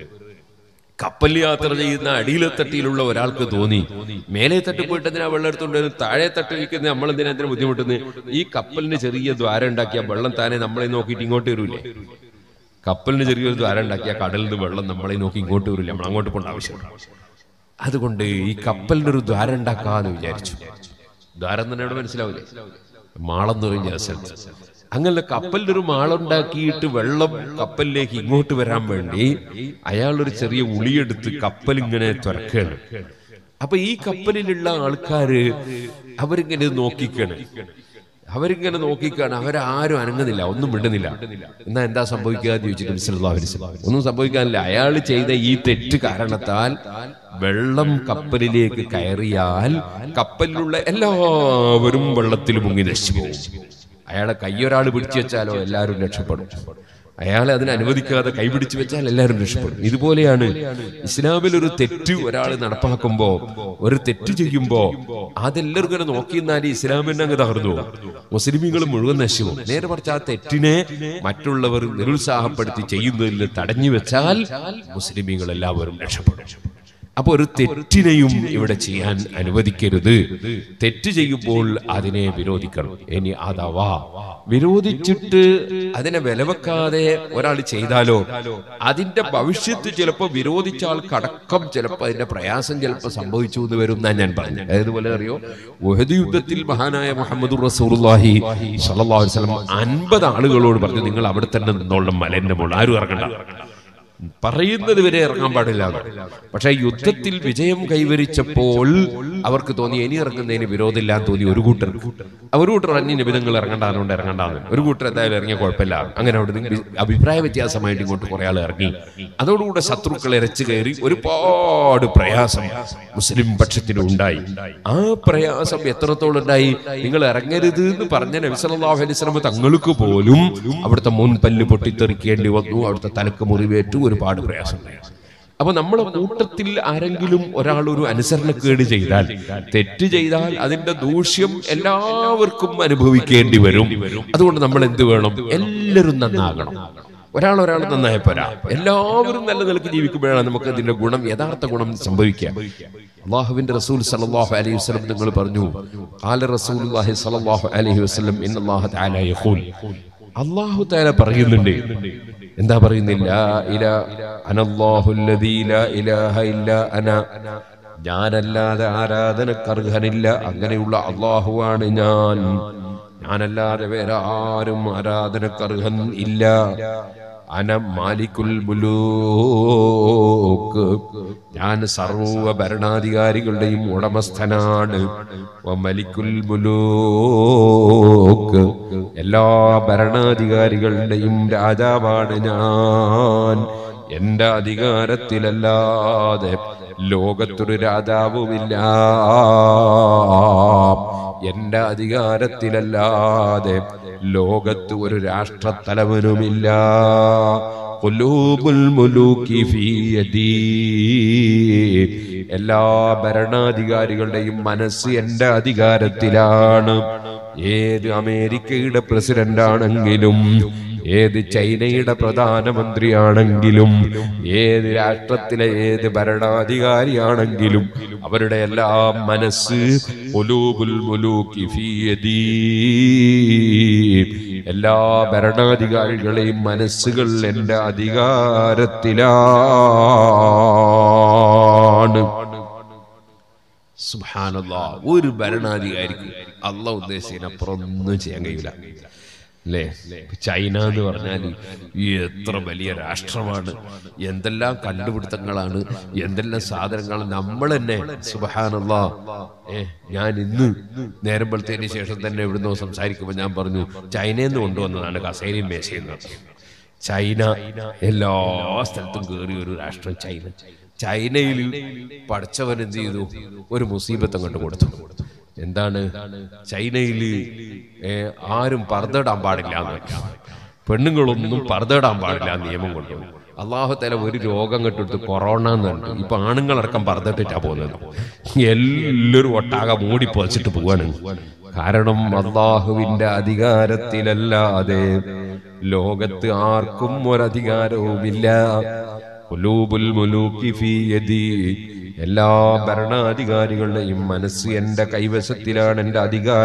Speaker 1: കപ്പൽ യാത്ര ചെയ്യുന്ന അടിയിലെ തട്ടിയിലുള്ള ഒരാൾക്ക് തോന്നി മേലെ തട്ടി പോയിട്ട് എന്തിനാ വെള്ളം എടുത്തുകൊണ്ട് വരുന്നത്? താഴെ തട്ടി നിൽക്കുന്ന നമ്മൾ എന്തിനാ എന്തിനാ ബുദ്ധിമുട്ടുന്നത് ഈ കപ്പലിന് ചെറിയ ദ്വാരം ഉണ്ടാക്കിയ വെള്ളം താനെ നമ്മളെ നോക്കിയിട്ട് ഇങ്ങോട്ട് വരൂലേ കപ്പലിന് ചെറിയൊരു ദ്വാരം ഉണ്ടാക്കിയ കടലിൽ നിന്ന് വെള്ളം നമ്മളെ നോക്കി ഇങ്ങോട്ട് വരില്ല നമ്മൾ അങ്ങോട്ട് പോകേണ്ട ആവശ്യമുണ്ട് അതുകൊണ്ട് ഈ കപ്പലിന് ഒരു ദ്വാരം ഉണ്ടാക്കാന്ന് വിചാരിച്ചു ദ്വാരം തന്നെ ഇവിടെ മനസ്സിലാവില്ലേ മാളം എന്ന് പറഞ്ഞ സ്ഥലത്ത് അങ്ങനെ കപ്പലിന് ഒരു മാളുണ്ടാക്കിയിട്ട് വെള്ളം കപ്പലിലേക്ക് ഇങ്ങോട്ട് വരാൻ വേണ്ടി അയാൾ ഒരു ചെറിയ ഉളിയെടുത്ത് കപ്പൽ ഇങ്ങനെ തുറക്കുകയാണ് അപ്പൊ ഈ കപ്പലിലുള്ള ആൾക്കാര് അവരിങ്ങനെ നോക്കിക്കാണ് അവരിങ്ങനെ നോക്കിക്കാണ് അവരാരും അനങ്ങുന്നില്ല ഒന്നും മിണ്ടുന്നില്ല എന്നാ എന്താ സംഭവിക്കുക എന്ന് ചോദിച്ചിട്ട് നബി സല്ലല്ലാഹു അലൈഹി വസല്ലം. ഒന്നും സംഭവിക്കാനില്ല അയാൾ ചെയ്ത ഈ തെറ്റ് കാരണത്താൽ വെള്ളം കപ്പലിലേക്ക് കയറിയാൽ കപ്പലിലുള്ള എല്ലാവരും വെള്ളത്തിൽ മുങ്ങി നശിച്ചു പോകും അയാളെ കൈയൊരാൾ പിടിച്ചു വെച്ചാലോ എല്ലാവരും രക്ഷപ്പെടും അയാളെ അതിന് അനുവദിക്കാതെ കൈപിടിച്ചു വെച്ചാൽ എല്ലാവരും രക്ഷപ്പെടും ഇതുപോലെയാണ് ഇസ്ലാമിൽ ഒരു തെറ്റ് ഒരാൾ നടപ്പാക്കുമ്പോ ഒരു തെറ്റ് ചെയ്യുമ്പോ അതെല്ലാവരും ഇങ്ങനെ നോക്കി നിന്നാൽ ഇസ്ലാമിനെ അങ്ങ് തകർന്നു പോകും. മുസ്ലിമീങ്ങൾ മുഴുവൻ നശിച്ചു പോകും. നേരെ മറിച്ച് ആ തെറ്റിനെ മറ്റുള്ളവർ നിരുത്സാഹപ്പെടുത്തി ചെയ്യുന്നതിൽ തടഞ്ഞു വെച്ചാൽ മുസ്ലിമീങ്ങൾ എല്ലാവരും രക്ഷപ്പെടും അപ്പൊ ഒരു തെറ്റിനെയും ഇവിടെ ചെയ്യാൻ അനുവദിക്കരുത് തെറ്റ് ചെയ്യുമ്പോൾ അതിനെ വിരോധിക്കണം ഇനി അഥവാ വിരോധിച്ചിട്ട് അതിനെ വിലവെക്കാതെ ഒരാൾ ചെയ്താലോ അതിന്റെ ഭവിഷ്യത്ത് ചിലപ്പോൾ വിരോധിച്ച ആൾക്കടക്കം ചിലപ്പോൾ അതിന്റെ പ്രയാസം ചിലപ്പോൾ സംഭവിച്ചു എന്ന് വരും എന്നാ ഞാൻ പറഞ്ഞു ഏതുപോലെ അറിയോ ഉഹദ് യുദ്ധത്തിൽ മഹാനായ മുഹമ്മദ് റസൂലുള്ളാഹി സ്വല്ലല്ലാഹു അലൈഹി വസല്ലം അൻപത് ആളുകളോട് പറഞ്ഞു നിങ്ങൾ അവിടെ തന്നെ നിന്നോളും മലന്റെ മുകളിൽ ആരും ഇറങ്ങണ്ട പറയുന്നത് വരെ ഇറങ്ങാൻ പാടില്ല എന്ന്. പക്ഷെ യുദ്ധത്തിൽ വിജയം കൈവരിച്ചപ്പോൾ അവർക്ക് തോന്നി ഇനി ഇറങ്ങുന്നതിന് വിരോധമില്ലാന്ന് തോന്നി ഒരു കൂട്ടർ ഒരു കൂട്ടർ അന്യ നിബിധങ്ങൾ ഇറങ്ങണ്ടാന്നുണ്ട് ഇറങ്ങണ്ടാന്ന് ഒരു കൂട്ടർ എന്തായാലും ഇറങ്ങിയ കുഴപ്പമില്ല അങ്ങനെ അവിടെ നിന്ന് അഭിപ്രായ വ്യത്യാസമായിട്ട് ഇങ്ങോട്ട് കുറെ ആൾ ഇറങ്ങി അതോടുകൂടെ ശത്രുക്കൾ ഇരച്ചു കയറി ഒരുപാട് പ്രയാസം മുസ്ലിം പക്ഷത്തിന് ഉണ്ടായി ആ പ്രയാസം എത്രത്തോളം ഉണ്ടായി നിങ്ങൾ ഇറങ്ങരുത് എന്ന് പറഞ്ഞ നബി സല്ലല്ലാഹു അലൈഹി വസല്ലം തങ്ങൾക്ക് പോലും അവിടുത്തെ മുൻപല്ല് പൊട്ടിത്തെറിക്കേണ്ടി വന്നു അവിടുത്തെ തലക്ക് മുറിവേറ്റു ഒരുപാട് പ്രയാസം ഉണ്ടായി അപ്പൊ നമ്മളെ കൂട്ടത്തിൽ ആരെങ്കിലും ഒരാൾ ഒരു അനുസരണക്കേട് ചെയ്താൽ തെറ്റ് ചെയ്താൽ അതിന്റെ ദൂഷ്യം എല്ലാവർക്കും അനുഭവിക്കേണ്ടി വരും അതുകൊണ്ട് നമ്മൾ എന്ത് വേണം എല്ലാവരും നന്നാകണം ഒരാൾ ഒരാൾ നന്നായ പോരാ എല്ലാവരും നല്ല നിലക്ക് ജീവിക്കുമ്പോഴാണ് നമുക്ക് അതിന്റെ ഗുണം യഥാർത്ഥ ഗുണം സംഭവിക്കുക അള്ളാഹുവിന്റെ റസൂൽ സല്ലല്ലാഹു അലൈഹി വസല്ലം നിങ്ങൾ പറഞ്ഞു ഖാല റസൂലുള്ളാഹി സല്ലല്ലാഹു അലൈഹി വസല്ലം ഇന്നല്ലാഹു തആല യഖൂൽ അള്ളാഹു തആല പറയുന്നുണ്ട് എന്താ പറയുന്നില്ല ഇല അനല്ലാഹുല്ലദീ ലാ ഇലാഹ ഇല്ലാ അന ഞാനല്ലാതെ ആരാധനക്ക് അർഹനില്ല അങ്ങനെയുള്ള അള്ളാഹുവാണ് ഞാൻ ഞാനല്ലാതെ വേറെ ആരും ആരാധനക്ക് അർഹൻ ഇല്ല അന മാലിക്കുൽ മുലൂക്ക് ഞാൻ സർവ ഭരണാധികാരികളുടെയും ഉടമസ്ഥനാണ് വ മലിക്കുൽ മുലൂക്ക് എല്ലാ ഭരണാധികാരികളുടെയും രാജാവാണ് ഞാൻ എന്റെ അധികാരത്തിലല്ലാതെ ലോകത്തൊരു രാജാവുമില്ല എന്റെ അധികാരത്തിലല്ലാതെ ലോകത്ത് ഒരു രാഷ്ട്രത്തലവനുമില്ല ഖുലൂബുൽ മുലൂക്കി ഫീ യദീ. എല്ലാ ഭരണാധികാരികളുടെയും മനസ്സ് എന്റെ അധികാരത്തിലാണ് ഏത് അമേരിക്കയുടെ പ്രസിഡന്റ് ആണെങ്കിലും ഏത് ചൈനയുടെ പ്രധാനമന്ത്രിയാണെങ്കിലും ഏത് രാഷ്ട്രത്തിലെ ഏത് ഭരണാധികാരിയാണെങ്കിലും അവരുടെ എല്ലാം മനസ്സ് ഉലൂബുൽ മുലൂക്കി ഫീ യദീ. എല്ലാ ഭരണാധികാരികളെയും മനസ്സുകൾ എന്റെ അധികാരത്തിലാണ് സുബ്ഹാനല്ലാ ഒരു ഭരണാധികാരിക്ക് അല്ല ഉദ്ദേശിച്ചതിനപ്പുറം ഒന്നും ചെയ്യാൻ കഴിയില്ല അല്ലേ ചൈന എന്ന് പറഞ്ഞാൽ എത്ര വലിയ രാഷ്ട്രമാണ് എന്തെല്ലാം കണ്ടുപിടുത്തങ്ങളാണ് എന്തെല്ലാം സാധനങ്ങളാണ് നമ്മൾ തന്നെ സുബഹാനല്ലാ ഏ ഞാൻ ഇന്ന് നേരം വെളുത്തതിന് ശേഷം തന്നെ ഇവിടുന്ന് സംസാരിക്കുമ്പോൾ ഞാൻ പറഞ്ഞു ചൈനയിൽ നിന്ന് കൊണ്ടുവന്നതാണ് കസേരയും മേശയും ചൈന എല്ലാ സ്ഥലത്തും കയറിയ ഒരു രാഷ്ട്രം ചൈന ചൈനയിൽ പഠിച്ചവൻ എന്ത് ചെയ്തു ഒരു മുസീബത്ത് അങ്ങോട്ട് കൊടുത്തു എന്താണ് ചൈനയിൽ ആരും പർദ്ദയിടാൻ പാടില്ല എന്ന്. പെണ്ണുങ്ങളൊന്നും പർദ്ദയിടാൻ പാടില്ല എന്ന് നിയമം കൊണ്ടുപോയി അള്ളാഹുത്തല ഒരു രോഗം കെട്ടെടുത്ത് കൊറോണ എന്നുണ്ട് ഇപ്പൊ ആണുങ്ങളടക്കം പർദ്ദട്ടിട്ടാ പോകുന്നത് എല്ലാവരും ഒട്ടാകെ മൂടി പൊതിച്ചിട്ട് പോവാണ് കാരണം അള്ളാഹുവിന്റെ അധികാരത്തിലല്ലാതെ ലോകത്ത് ആർക്കും ഒരധികാരവുമില്ല ഖുലൂബുൽ മുലൂക്കി ഫീ യദി. എല്ലാ ഭരണാധികാരികളുടെയും മനസ്സ് എന്റെ കൈവശത്തിലാണ് എന്റെ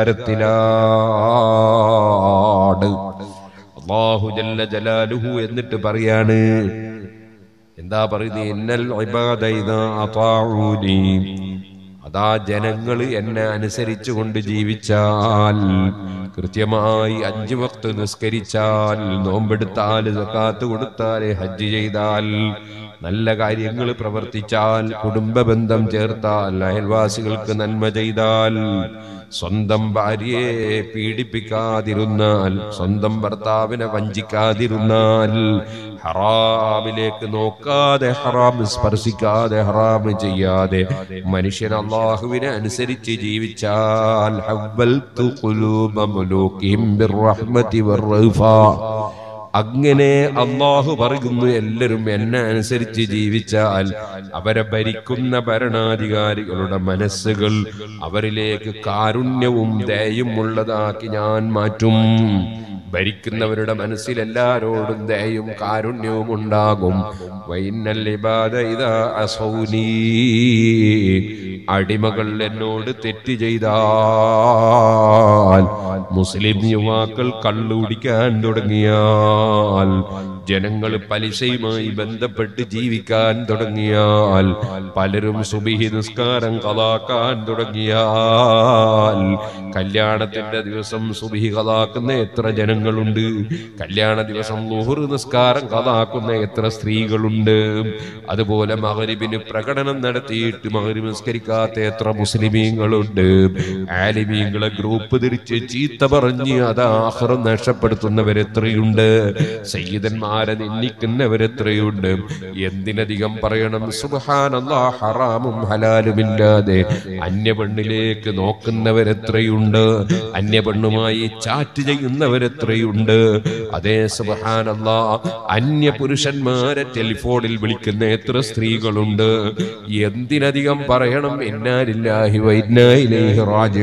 Speaker 1: അധികാരത്തിലാണ് അള്ളാഹു ജല്ല ജലാലുഹു എന്നിട്ട് പറയാണ് എന്താ പറയുന്നത് എന്നൽ ഇബാദ ഇദാ അതാഊനി അതാ ജനങ്ങൾ എന്നെ അനുസരിച്ചുകൊണ്ട് ജീവിച്ചാൽ കൃത്യമായി അഞ്ചു വക്ത് നിസ്കരിച്ചാൽ നോമ്പെടുത്താൽ സക്കാത്ത് കൊടുത്താൽ ഹജ്ജ് ചെയ്താൽ നല്ല കാര്യങ്ങൾ പ്രവർത്തിച്ചാൽ കുടുംബ ബന്ധം ചേർത്താൽ അയൽവാസികൾക്ക് നന്മ ചെയ്താൽ സ്വന്തം ഭാര്യയെ പീഡിപ്പിക്കാതിരുന്നാൽ സ്വന്തം ഭർത്താവിനെ വഞ്ചിക്കാതിരുന്നാൽ ഹറാമിലേക്ക് നോക്കാതെ ഹറാം സ്പർശിക്കാതെ ഹറാം ചെയ്യാതെ മനുഷ്യൻ അള്ളാഹുവിനെ അനുസരിച്ച് ജീവിച്ചാൽ ഹവ്വൽതു ഖുലൂബ മുലൂകിഹിം ബിർറഹ്മതി വറഫാ അങ്ങനെ അള്ളാഹു പറയുന്നു എല്ലാവരും എന്നെ അനുസരിച്ച് ജീവിച്ചാൽ അവരെ ഭരിക്കുന്ന ഭരണാധികാരികളുടെ മനസ്സുകൾ അവരിലേക്ക് കാരുണ്യവും ദയയും ഉള്ളതാക്കി ഞാൻ മാറ്റും ഭരിക്കുന്നവരുടെ മനസ്സിൽ എല്ലാരോടും ദയയും കാരുണ്യവും ഉണ്ടാകും വൈന്നൽ ഇബാദ ഇദാ അസൗനീ അടിമകൾ എന്നോട് തെറ്റ് ചെയ്താൽ മുസ്ലിം യുവാക്കൾ കള്ളുകുടിക്കാൻ തുടങ്ങിയാൽ ജനങ്ങൾ പലിശയുമായി ബന്ധപ്പെട്ട് ജീവിക്കാൻ തുടങ്ങിയാൽ പലരും സുബിഹി നിസ്കാരം കലാക്കാൻ തുടങ്ങിയാൽ കല്യാണത്തിന്റെ ദിവസം സുബിഹി കലാക്കുന്ന എത്ര ജനങ്ങളുണ്ട് കല്യാണ ദിവസം ലുഹുർ നിസ്കാരം കലാക്കുന്ന എത്ര സ്ത്രീകളുണ്ട് അതുപോലെ മകരിബിന് പ്രകടനം നടത്തിയിട്ട് മകരിബ് നിസ്കരിക്കാത്ത എത്ര മുസ്ലിമീങ്ങളുണ്ട് ആലിമീങ്ങളെ ഗ്രൂപ്പ് തിരിച്ച് ചീത്ത പറഞ്ഞ് അത് ആഹ്റം നഷ്ടപ്പെടുത്തുന്നവരെത്രയുണ്ട് സയ്യിദന്മാരെ നിന്ദിക്കുന്നവരെത്രയുണ്ട് എന്തിനധികം പറയണം സുബഹാനല്ലാ ഹറാമും ഹലാലുമില്ലാതെ അന്യപെണ്ണിലേക്ക് നോക്കുന്നവരെത്രയുണ്ട് അന്യപെണ്ണുമായി ചാറ്റ് ചെയ്യുന്നവരെത്രയുണ്ട് അതേ സുബഹാനല്ലാ അന്യ പുരുഷന്മാരെ ടെലിഫോണിൽ വിളിക്കുന്ന എത്ര സ്ത്രീകളുണ്ട് എന്തിനധികം പറയണം ഇന്നാലില്ലാഹി വൈന്നായിലേഹി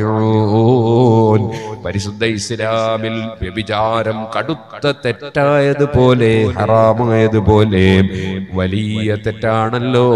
Speaker 1: റാജിഊൻ പരിശുദ്ധ ഇസ്ലാമിൽ വ്യഭിചാരം കടുത്ത തെറ്റായതുപോലെ ഹറാമായതുപോലെ വലിയ തെറ്റാണല്ലോ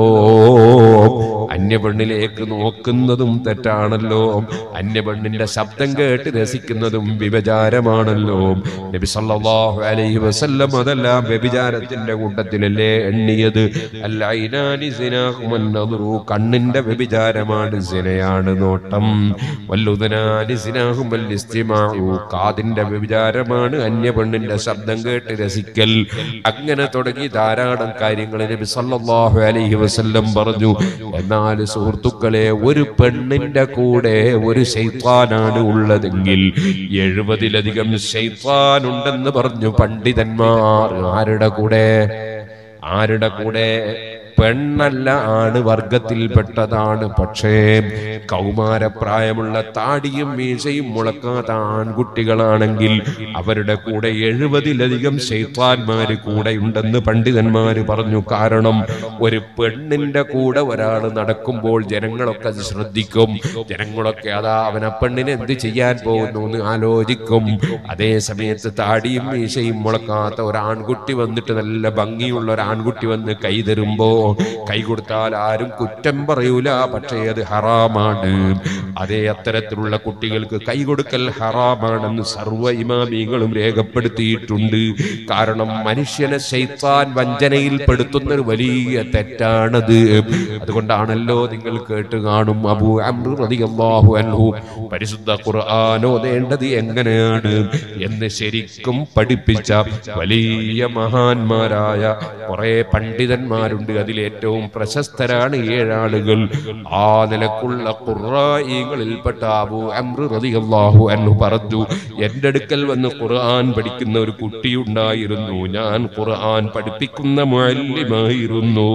Speaker 1: അന്യപെണ്ണിലേക്ക് നോക്കുന്നതും തെറ്റാണല്ലോ അന്യപെണ്ണിന്റെ ശബ്ദം കേട്ട് രസിക്കുന്നതും വ്യഭിചാരമാണല്ലോ നബി സല്ലല്ലാഹു അലൈഹി വസല്ലം അതെല്ലാം വ്യഭിചാരത്തിന്റെ കൂട്ടത്തിലല്ലേ എണ്ണിയത് അല്ല ഇനാനി സിനാഹുമൻ നദറു കണ്ണിന്റെ വ്യഭിചാരമാണ് സിനയാണ് നോട്ടം വല്ലുദനാനി സിനാഹുമൽ ഇസ്തിമാഉ കാതിന്റെ വ്യഭിചാരമാണ് അന്യപെണ്ണിന്റെ ശബ്ദം കേട്ട് രസിക്കൽ അങ്ങനെ തുടങ്ങി ധാരാളം കാര്യങ്ങൾ നബി സല്ലല്ലാഹു അലൈഹി വസല്ലം പറഞ്ഞു എന്നാൽ സുഹൃത്തുക്കളെ ഒരു പെണ്ണിന്റെ കൂടെ ഒരു ശൈത്താനാണ് ഉള്ളതെങ്കിൽ എഴുപതിലധികം ശൈത്താൻ ഉണ്ടെന്ന് പറഞ്ഞു പണ്ഡിതന്മാർ ആരുടെ കൂടെ ആരുടെ കൂടെ പെണ്ണല്ല ആണ് വർഗത്തിൽപ്പെട്ടതാണ് പക്ഷേ കൗമാരപ്രായമുള്ള താടിയും മീശയും മുളക്കാത്ത ആൺകുട്ടികളാണെങ്കിൽ അവരുടെ കൂടെ എഴുപതിലധികം ശൈത്താന്മാര് കൂടെ ഉണ്ടെന്ന് പണ്ഡിതന്മാര് പറഞ്ഞു കാരണം ഒരു പെണ്ണിന്റെ കൂടെ ഒരാൾ നടക്കുമ്പോൾ ജനങ്ങളൊക്കെ അത് ശ്രദ്ധിക്കും ജനങ്ങളൊക്കെ അതാ അവനെ പെണ്ണിനെ എന്ത് ചെയ്യാൻ പോകുന്നു എന്ന് ആലോചിക്കും അതേ സമയത്ത് താടിയും മീശയും മുളക്കാത്ത ഒരു ആൺകുട്ടി വന്നിട്ട് നല്ല ഭംഗിയുള്ള ഒരു ആൺകുട്ടി വന്ന് കൈ തരുമ്പോ കൈ കൊടുത്താൽ ആരും കുറ്റം പറയൂല പക്ഷേ അത് ഹറാമാണ് അതേ അത്തരത്തിലുള്ള കുട്ടികൾക്ക് കൈ കൊടുക്കൽ ഹറാമാണെന്ന് സർവ്വ ഇമാമികളും രേഖപ്പെടുത്തിയിട്ടുണ്ട് കാരണം മനുഷ്യനെ ശൈത്താൻ വഞ്ചനയിൽ പെടുത്തുന്ന ഒരു വലിയ തെറ്റാണത് അതുകൊണ്ടാണല്ലോ നിങ്ങൾ കേട്ട് കാണും അബു അംറു റളിയല്ലാഹു അൻഹു പരിശുദ്ധ ഖുർആൻ ഓതേണ്ടത് എങ്ങനെയാണ് എന്ന് ശരിക്കും പഠിപ്പിച്ച വലിയ മഹാന്മാരായ കുറെ പണ്ഡിതന്മാരുണ്ട് അതിൽ ഏറ്റവും പ്രശസ്തരാണ് ഏഴാളുകൾ ആ നിലക്കുള്ള ഖുർആനികളിൽപ്പെട്ട അബു അംറു റളിയല്ലാഹു അൻഹു പറഞ്ഞു എൻ്റെ അടുക്കൽ വന്ന് ഖുർആൻ പഠിക്കുന്ന ഒരു കുട്ടിയുണ്ടായിരുന്നു ഞാൻ ഖുർആൻ പഠിപ്പിക്കുന്ന മുഅല്ലിമായിരുന്നു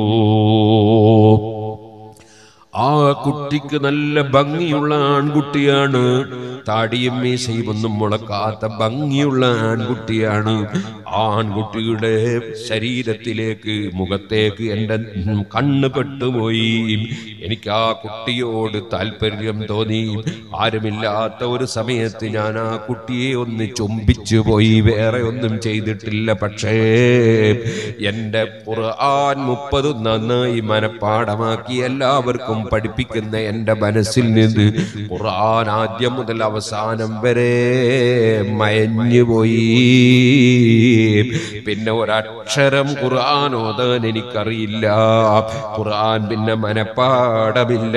Speaker 1: ആ കുട്ടിക്ക് നല്ല ഭംഗിയുള്ള ആൺകുട്ടിയാണ് താടിയും മീശയും ഒന്നും മുളക്കാത്ത ഭംഗിയുള്ള ആൺകുട്ടിയാണ് ആ ആൺകുട്ടിയുടെ ശരീരത്തിലേക്ക് മുഖത്തേക്ക് എൻ്റെ കണ്ണ് പെട്ടുപോയി എനിക്ക് ആ കുട്ടിയോട് താല്പര്യം തോന്നി ആരുമില്ലാത്ത ഒരു സമയത്ത് ഞാൻ ആ കുട്ടിയെ ഒന്ന് ചുംബിച്ചു പോയി വേറെ ഒന്നും ചെയ്തിട്ടില്ല പക്ഷേ എൻ്റെ ഖുർആൻ മുപ്പത് നന്നായി മനപ്പാടമാക്കി എല്ലാവർക്കും പഠിപ്പിക്കുന്ന എൻ്റെ മനസ്സിൽ നിന്ന് ഖുർആൻ ആദ്യം മുതൽ അവസാനം വരെ മയഞ്ഞുപോയി പിന്നെ ഒരക്ഷരം ഖുർആൻ ഓതാൻ എനിക്കറിയില്ല ഖുർആൻ പിന്നെ മനപ്പാടമില്ല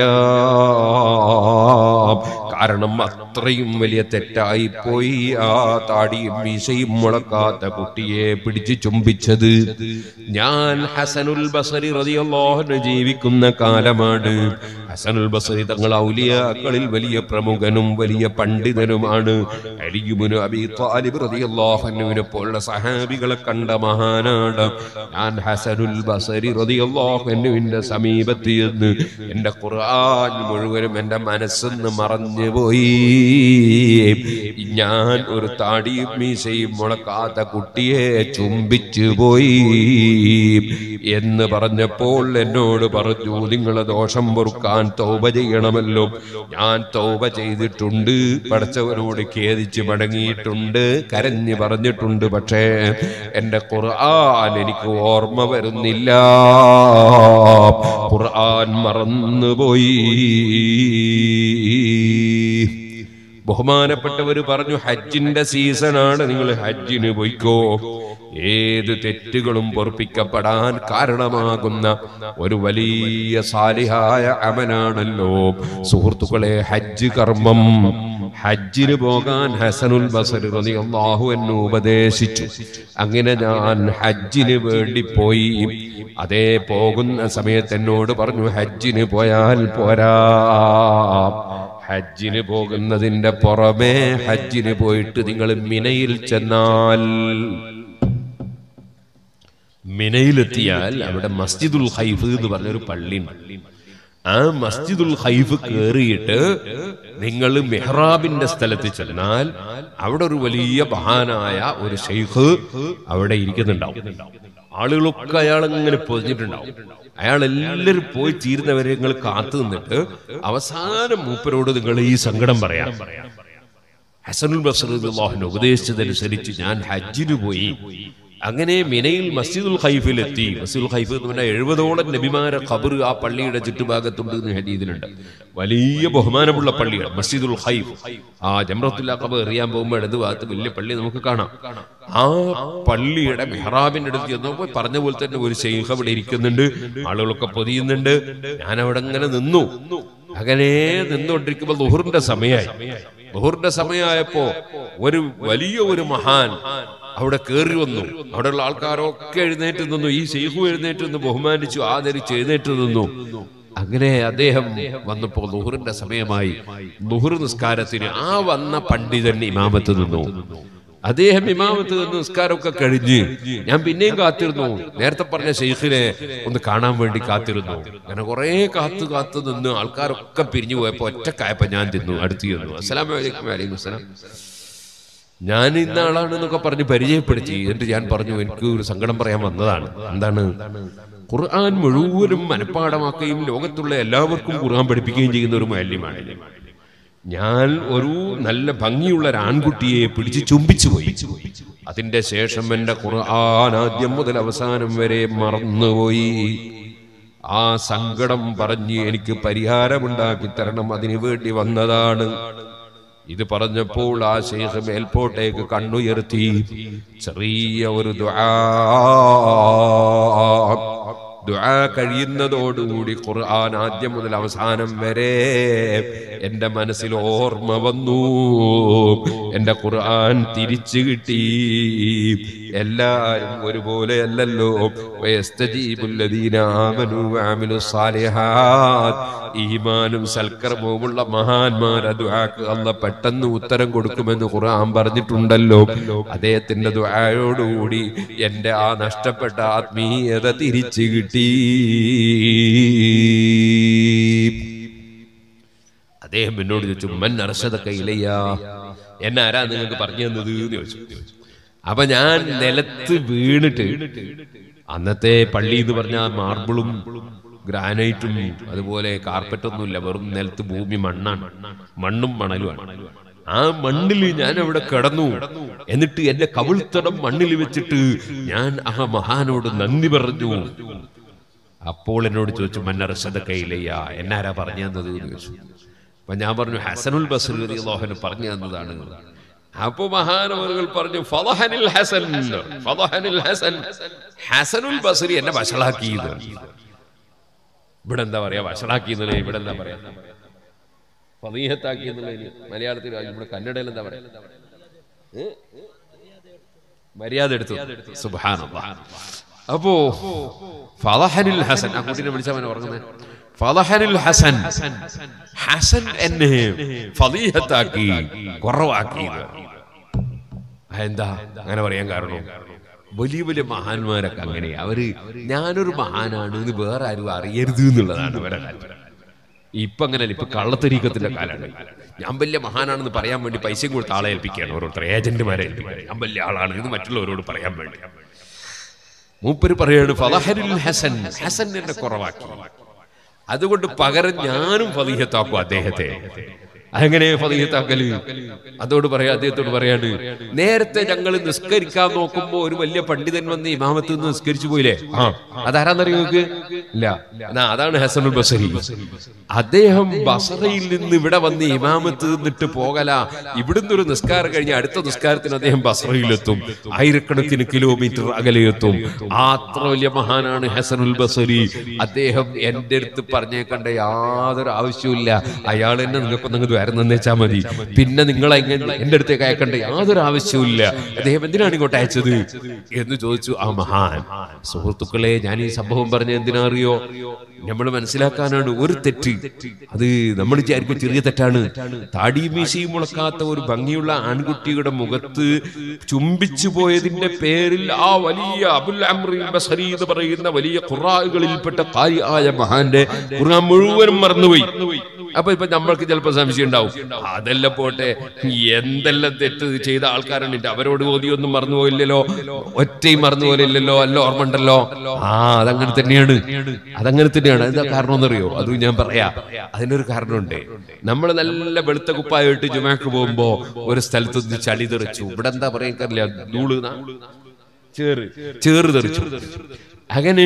Speaker 1: കാരണം അത്രയും വലിയ തെറ്റായി പോയി ആ താടിയും മീശയും മുളക്കാത്ത കുട്ടിയെ പിടിച്ച് ചുംബിച്ചത് ഞാൻ ഹസനുൽ ബസരി റളിയല്ലാഹു ജീവിക്കുന്ന കാലമാണ് ഹസനുൽ ബസരി തങ്ങൾ ഔലിയാക്കളിൽ വലിയ പ്രമുഖനും വലിയ പണ്ഡിതനുമാണ് അലിയുബിന് അബി താലിബ് റളിയല്ലാഹു അൻഹുവിനെ പോലുള്ള സഹാബികളെ കണ്ട മഹാനാണ് ഞാൻ ഹസനുൽ ബസരി റളിയല്ലാഹു അൻഹുവിന്റെ സമീപത്ത് ചെന്ന് എൻ്റെ ഖുർആൻ മുഴുവനും എൻ്റെ മനസ്സെന്ന് മറഞ്ഞ് മറന്നു പോയി ഞാൻ ഒരു താടിയും മീശയും മുളക്കാത്ത കുട്ടിയെ ചുംബിച്ചു പോയി എന്ന് പറഞ്ഞപ്പോൾ എന്നോട് പറഞ്ഞു നിങ്ങളെ ദോഷം പൊറുക്കാൻ തൗബ ചെയ്യണമല്ലോ ഞാൻ തൗബ ചെയ്തിട്ടുണ്ട് പഠിച്ചവരോട് ഖേദിച്ച് മടങ്ങിയിട്ടുണ്ട് കരഞ്ഞ് പറഞ്ഞിട്ടുണ്ട് പക്ഷേ എന്റെ ഖുർആൻ എനിക്ക് ഓർമ്മ വരുന്നില്ല ഖുർആൻ മറന്നുപോയി ബഹുമാനപ്പെട്ടവർ പറഞ്ഞു ഹജ്ജിന്റെ സീസണാണ് നിങ്ങൾ ഹജ്ജിന് പോയിക്കോ ഏത് തെറ്റുകളും പൊറപ്പിക്കപ്പെടാൻ കാരണമാകുന്ന ഒരു വലിയ സാലിഹായ അമനാണല്ലോ സുഹൃത്തുക്കളെ ഹജ്ജ് കർമ്മം ഹജ്ജിന് പോകാൻ ഹസനുൽ ബസർ റളിയല്ലാഹു എന്നെ ഉപദേശിച്ചു അങ്ങനെ ഞാൻ ഹജ്ജിന് വേണ്ടി പോയി അതേ പോകുന്ന സമയത്ത് എന്നോട് പറഞ്ഞു ഹജ്ജിന് പോയാൽ പോരാ ഹജ്ജിന് പോകുന്നതിന്റെ പുറമെ ഹജ്ജിന് പോയിട്ട് നിങ്ങൾ മിനയിൽ ചെന്നാൽ മിനയിലെത്തിയാൽ അവിടെ മസ്ജിദുൽ ഹൈഫ് എന്ന് പറഞ്ഞൊരു പള്ളിയുണ്ട് ആ മസ്ജിദുൽ ഹൈഫ് കയറിയിട്ട് നിങ്ങൾ മെഹ്റാബിന്റെ സ്ഥലത്ത് ചെന്നാൽ അവിടെ ഒരു വലിയ മഹാനായ ഒരു ഷെയ്ഖ് അവിടെ ഇരിക്കുന്നുണ്ടാവും ആളുകളൊക്കെ അയാൾ ഇങ്ങനെ പൊതിഞ്ഞിട്ടുണ്ടാവും അയാൾ എല്ലാവരും പോയി തീരുന്നവരെ നിങ്ങൾ കാത്തു നിന്നിട്ട് അവസാനം മൂപ്പരോട് നിങ്ങൾ ഈ സങ്കടം പറയാം ഹസനുൽ ബസറുദ്ദാഹിന് ഉപദേശിച്ചതനുസരിച്ച് ഞാൻ ഹജ്ജിന് പോയി അങ്ങനെ മിനയിൽ മസ്ജിദുൽ ഖൈഫിൽ എത്തി മസ്ജിദുൽ ഖൈഫ് എന്ന് പറഞ്ഞാൽ എഴുപതോളം നബിമാരെ ഖബർ ആ പള്ളിയുടെ ചുറ്റുഭാഗത്തുണ്ട് എന്ന് ഹദീദിലുണ്ട് വലിയ ബഹുമാനമുള്ള പള്ളിയാണ് മസ്ജിദുൽ ഖൈഫ് ആ ജംറത്തുല്ല ഖബർ എറിയാൻ പോകുമ്പോൾ ഇടത് ഭാഗത്ത് വലിയ പള്ളി നമുക്ക് കാണാം ആ പള്ളിയുടെ മെഹ്റാബിന്റെ അടുത്ത് ചെന്നപ്പോൾ പറഞ്ഞ പോലെ തന്നെ ഒരു ശൈഖ് അവിടെ ഇരിക്കുന്നുണ്ട് ആളുകളൊക്കെ പൊതിയുന്നുണ്ട് ഞാൻ അവിടെ ഇങ്ങനെ നിന്നു അങ്ങനെ നിന്നുകൊണ്ടിരിക്കുമ്പോൾ ലുഹറിന്റെ സമയമായി ലുഹറിന്റെ സമയമായപ്പോ ഒരു വലിയ ഒരു മഹാൻ അവിടെ കയറി വന്നു അവിടെയുള്ള ആൾക്കാരൊക്കെ എഴുന്നേറ്റ് നിന്നു ഈ ശൈഖു എഴുന്നേറ്റ് നിന്ന് ബഹുമാനിച്ചു ആദരിച്ച് എഴുന്നേറ്റ് നിന്നു അങ്ങനെ അദ്ദേഹം വന്നപ്പോ ലുഹറിന്റെ സമയമായി ലുഹർ നിസ്കാരത്തിന് ആ വന്ന പണ്ഡിതൻ ഇമാമത്ത് നിന്നു അദ്ദേഹം ഇമാമത്ത് നിന്ന് നിസ്കാരമൊക്കെ കഴിഞ്ഞ് ഞാൻ പിന്നെയും കാത്തിരുന്നു നേരത്തെ പറഞ്ഞ ഷെയ്ഖിനെ ഒന്ന് കാണാൻ വേണ്ടി കാത്തിരുന്നു അങ്ങനെ കുറെ കാത്തു കാത്തു നിന്ന് ആൾക്കാരൊക്കെ പിരിഞ്ഞു പോയപ്പോ ഒറ്റക്കായപ്പോ ഞാൻ തിന്നു അടുത്ത് ചെന്നു അസ്സലാം വലൈക്കും വലൈക്കും അസ്സലാം ഞാൻ ഇന്ന ആളാണെന്നൊക്കെ പറഞ്ഞ് പരിചയപ്പെടുത്തി എന്നിട്ട് ഞാൻ പറഞ്ഞു എനിക്ക് ഒരു സങ്കടം പറയാൻ വന്നതാണ് എന്താണ് ഖുർആൻ മുഴുവനും മനഃപ്പാടമാക്കുകയും ലോകത്തുള്ള എല്ലാവർക്കും ഖുർആൻ പഠിപ്പിക്കുകയും ചെയ്യുന്ന ഒരു മാല്യമാണ് ഞാൻ ഒരു നല്ല ഭംഗിയുള്ള ഒരു ആൺകുട്ടിയെ പിടിച്ച് ചുംബിച്ചു പോയി അതിന്റെ ശേഷം എന്റെ ഖുർആൻ ആദ്യം മുതൽ അവസാനം വരെ മറന്നുപോയി ആ സങ്കടം പറഞ്ഞ് എനിക്ക് പരിഹാരമുണ്ടാക്കി തരണം അതിനു വേണ്ടി വന്നതാണ് ഇത് പറഞ്ഞപ്പോൾ ആ ശേഖ് മേൽപോട്ടേക്ക് കണ്ണുയർത്തി ചെറിയ ഒരു ദുആ ദുആ കഴിയുന്നതോടുകൂടി ഖുർആൻ ആദ്യം മുതൽ അവസാനം വരെ എന്റെ മനസ്സിൽ ഓർമ്മ വന്നു എന്റെ ഖുർആൻ തിരിച്ചു കിട്ടി എല്ലാരും ഒരുപോലെ അല്ലല്ലോ വയസ്തജീബുല്ലദീന ആമനു വഅമിലു സാലിഹാത്ത് ഈമാനും സൽക്കർമ്മവുമുള്ള മഹാന്മാരെ ദുആക്ക് അല്ല പെട്ടെന്ന് ഉത്തരം കൊടുക്കുമെന്ന് ഖുർആൻ പറഞ്ഞിട്ടുണ്ടല്ലോ അദ്ദേഹത്തിന്റെ ദുആയോടുകൂടി എന്റെ ആ നഷ്ടപ്പെട്ട ആത്മീയത തിരിച്ചു കിട്ടി അദ്ദേഹം എന്നോട് ചോദിച്ചു മൻ അർഷതൊക്കെ ഇലയ്യ എന്നെ ആരാ നിങ്ങൾക്ക് പറഞ്ഞു തന്നത് എന്ന് ചോദിച്ചു അപ്പൊ ഞാൻ നിലത്ത് വീണിട്ട് അന്നത്തെ പള്ളി എന്ന് പറഞ്ഞാൽ മാർബിളും ഗ്രാനൈറ്റും അതുപോലെ കാർപ്പറ്റൊന്നുമില്ല വെറും നിലത്ത് ഭൂമി മണ്ണാണ് മണ്ണും മണലുമാണ് ആ മണ്ണിൽ ഞാൻ അവിടെ കിടന്നു എന്നിട്ട് എന്റെ കവിൾത്തടം മണ്ണിൽ വെച്ചിട്ട് ഞാൻ ആ മഹാനോട് നന്ദി പറഞ്ഞു അപ്പോൾ എന്നോട് ചോദിച്ചു മന്നറസത കയ്യിലയ്യ എന്നാരാ പറഞ്ഞു തന്നത് എന്ന് ചോദിച്ചു അപ്പൊ ഞാൻ പറഞ്ഞു ഹസനുൽ ബസർ അള്ളാഹുന് പറഞ്ഞു തന്നതാണ് അപ്പൊ മഹാനവറുകൾ പറഞ്ഞു ഫലഹനിൽ ഹസൻ ഫലഹനിൽ ഹസൻ ഹസനുൽ ബസരി എന്നെ വഷളാക്കിയത് ഇവിടെ എന്താ പറയാ വഷളാക്കി എന്നുള്ളത് ഇവിടെ എന്താ പറയാ ഫലീഹത്താക്കി എന്നുള്ളതിന് മലയാളത്തിൽ ഇവിടെ കന്നഡയിൽ എന്താ പറയാ ഏ? മര്യാദ എടുത്തു സുബ്ഹാനല്ലാഹ് അപ്പോ ഫലഹനിൽ ഹസൻ ആ കുട്ടീനെ വിളിച്ചവൻ ഉറങ്ങുന്നത് ഫലഹനിൽ ഹസൻ ഹസൻ എന്നെ ഫലീഹത്താക്കി കുറവാക്കി എന്താ അങ്ങനെ പറയാൻ കാരണം വലിയ വലിയ മഹാന്മാരൊക്കെ അങ്ങനെ അവര് ഞാനൊരു മഹാനാണ് എന്ന് വേറെ ആരും അറിയരുത് എന്നുള്ളതാണ് അവരുടെ കാര്യം ഇപ്പൊ അങ്ങനെയല്ല ഇപ്പൊ കള്ളത്തരീക്കത്തിന്റെ കാലാണ് ഞാൻ വലിയ മഹാനാണെന്ന് പറയാൻ വേണ്ടി പൈസയും കൊടുത്ത് ആളെ ഏൽപ്പിക്കുകയാണ് ഓരോരുത്തർ ഏജന്റുമാരെ ഏൽപ്പിക്കുകയാണ് ഞാൻ വലിയ ആളാണ് എന്ന് മറ്റുള്ളവരോട് പറയാൻ വേണ്ടി മൂപ്പര് പറയാണ് ഫലഹരിൽ ഹസൻ ഹസൻ എന്നെ കുറവാക്കി അതുകൊണ്ട് പകരം ഞാനും ഫലീഹത്താക്കും അദ്ദേഹത്തെ അങ്ങനെ ഫലീഹത്താക്കല് അതോട് പറയാ അദ്ദേഹത്തോട് പറയാണ് നേരത്തെ ഞങ്ങൾ നിസ്കരിക്കാൻ നോക്കുമ്പോ ഒരു വലിയ പണ്ഡിതൻ വന്ന് ഇമാമത്ത് നിന്ന് നിസ്കരിച്ചു പോയില്ലേ ആ അതാരാന്നറിയോ നിങ്ങൾക്ക് ഇല്ല എന്നാ അതാണ് ഹസനുൽ ബസരി അദ്ദേഹം ബസറയിൽ നിന്ന് ഇവിടെ വന്ന് ഇമാമത്ത് നിന്നിട്ട് പോകല ഇവിടുന്ന് ഒരു നിസ്കാരം കഴിഞ്ഞ് അടുത്ത നിസ്കാരത്തിന് അദ്ദേഹം ബസറയിലെത്തും ആയിരക്കണക്കിന് കിലോമീറ്റർ അകലെയെത്തും അത്ര വലിയ മഹാനാണ് ഹസനുൽ ബസരി അദ്ദേഹം എന്റെ അടുത്ത് പറഞ്ഞേക്കണ്ട യാതൊരു ആവശ്യമില്ല അയാൾ എന്നെ നിങ്ങൾക്ക് നിങ്ങൾ വരം തന്നേച്ചാ മതി പിന്നെ നിങ്ങൾ എങ്ങനെ എന്റെ അടുത്തേക്ക് അയക്കണ്ട യാതൊരു ആവശ്യമില്ല അദ്ദേഹം എന്തിനാണ് ഇങ്ങോട്ട് അയച്ചത് എന്ന് ചോദിച്ചു ആ മഹാൻ സുഹൃത്തുക്കളെ ഞാൻ ഈ സംഭവം പറഞ്ഞ എന്തിനാ അറിയോ നമ്മൾ മനസ്സിലാക്കാനാണ് ഒരു തെറ്റ് അത് നമ്മൾ വിചാരിക്കും ചെറിയ തെറ്റാണ് താടിയും മീശയും മുളക്കാത്ത ഒരു ഭംഗിയുള്ള ആൺകുട്ടിയുടെ മുഖത്ത് ചുംബിച്ചു പോയതിന്റെ പേരിൽ ആ വലിയ അബുൽ അമ്രി ബസരി എന്ന് പറയുന്ന വലിയ ഖുറാകളിൽപ്പെട്ട കാര്യായ മഹാന്റെ ഖുർആൻ മുഴുവനും മറന്നുപോയി അപ്പൊ ഇപ്പൊ നമ്മൾക്ക് ചിലപ്പോ സംശയം ഉണ്ടാവും അതെല്ലാം പോട്ടെ എന്തെല്ലാം തെറ്റ് ചെയ്ത ആൾക്കാരുണ്ട് അവരോട് ഓതിയൊന്നും മറന്നുപോയില്ലല്ലോ ഒറ്റയും മറന്നുപോലില്ലല്ലോ അല്ല ഓർമ്മ ഉണ്ടല്ലോ ആ അതങ്ങനെ തന്നെയാണ് അതങ്ങനെ തന്നെയാണ് എന്താ കാരണം എന്നറിയോ അത് ഞാൻ പറയാ അതിനൊരു കാരണമുണ്ട് നമ്മൾ നല്ല വെളുത്ത കുപ്പായിട്ട് ജുമാക്ക് പോകുമ്പോ ഒരു സ്ഥലത്ത് നിന്ന് ചളി തെറിച്ചു ഇവിടെ എന്താ പറയാറില്ല ധൂള് ന്നാ? ചേറ് ചേറ് തെറിച്ചു അങ്ങനെ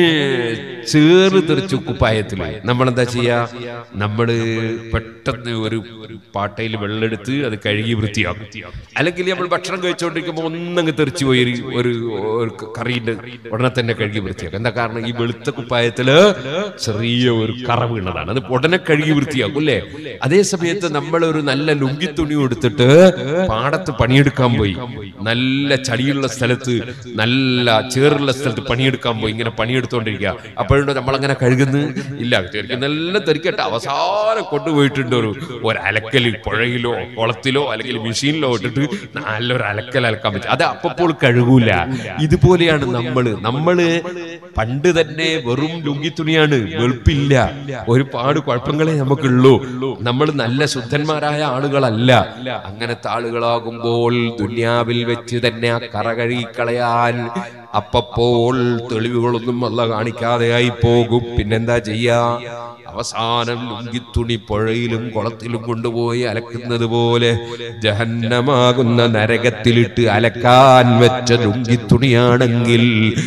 Speaker 1: ചേറ് തെറിച്ചു കുപ്പായത്തില് നമ്മളെന്താ ചെയ്യാ നമ്മള് പെട്ടെന്ന് ഒരു പാട്ടയിൽ വെള്ളമെടുത്ത് അത് കഴുകി വൃത്തിയാക്കും അല്ലെങ്കിൽ നമ്മൾ ഭക്ഷണം കഴിച്ചുകൊണ്ടിരിക്കുമ്പോൾ ഒന്നങ്ങ് തെറിച്ചു പോയി ഒരു- ഒരു ഒരു കറിയുടെ ഉടനെ തന്നെ കഴുകി വൃത്തിയാക്കും എന്താ കാരണം ഈ വെളുത്ത കുപ്പായത്തില് ചെറിയ ഒരു കറ വീണതാണ് അത് ഉടനെ കഴുകി വൃത്തിയാക്കും അല്ലേ അതേ സമയത്ത് നമ്മൾ ഒരു നല്ല ലുങ്കി തുണി എടുത്തിട്ട് പാടത്ത് പണിയെടുക്കാൻ പോയി നല്ല ചളിയുള്ള സ്ഥലത്ത് നല്ല ചേറുള്ള സ്ഥലത്ത് പണിയെടുക്കാൻ പോയി ഇങ്ങനെ പണിയെടുത്തോണ്ടിരിക്കുക അപ്പോഴുണ്ടോ നമ്മളങ്ങനെ കഴുകുന്നു ഇല്ല ശരിക്കും നല്ല തെറിക്കട്ടെ അവസാനം കൊണ്ടുപോയിട്ടുണ്ട് ഒരു ഒരു അലക്കൽ പുഴയിലോ കുളത്തിലോ അല്ലെങ്കിൽ മെഷീനിലോ ഇട്ടിട്ട് നല്ലൊരു അലക്കൽ അലക്കാൻ പറ്റും അത് അപ്പപ്പോൾ കഴുകൂല ഇതുപോലെയാണ് നമ്മള് നമ്മള് പണ്ട് തന്നെ വെറും ലുങ്കി തുണിയാണ് വെളുപ്പില്ല ഒരുപാട് കുഴപ്പങ്ങളെ നമുക്കുള്ളൂ നമ്മൾ നല്ല ശുദ്ധന്മാരായ ആളുകളല്ല അങ്ങനത്തെ ആളുകളാകുമ്പോൾ ദുന്യാവിൽ വെച്ച് തന്നെ ആ കറ കഴുകിക്കളയാൻ അപ്പപ്പോൾ തെളിവുകളൊന്നും അല്ല കാണിക്കാതെയായി പോകും പിന്നെന്താ ചെയ്യാ അവസാനം ലുങ്കിത്തുണി പുഴയിലും കുളത്തിലും കൊണ്ടുപോയി അലക്കുന്നത് പോലെ ജഹന്നമാകുന്ന നരകത്തിലിട്ട് അലക്കാൻ വെച്ച ലുങ്കിത്തുണിയാണെങ്കിൽ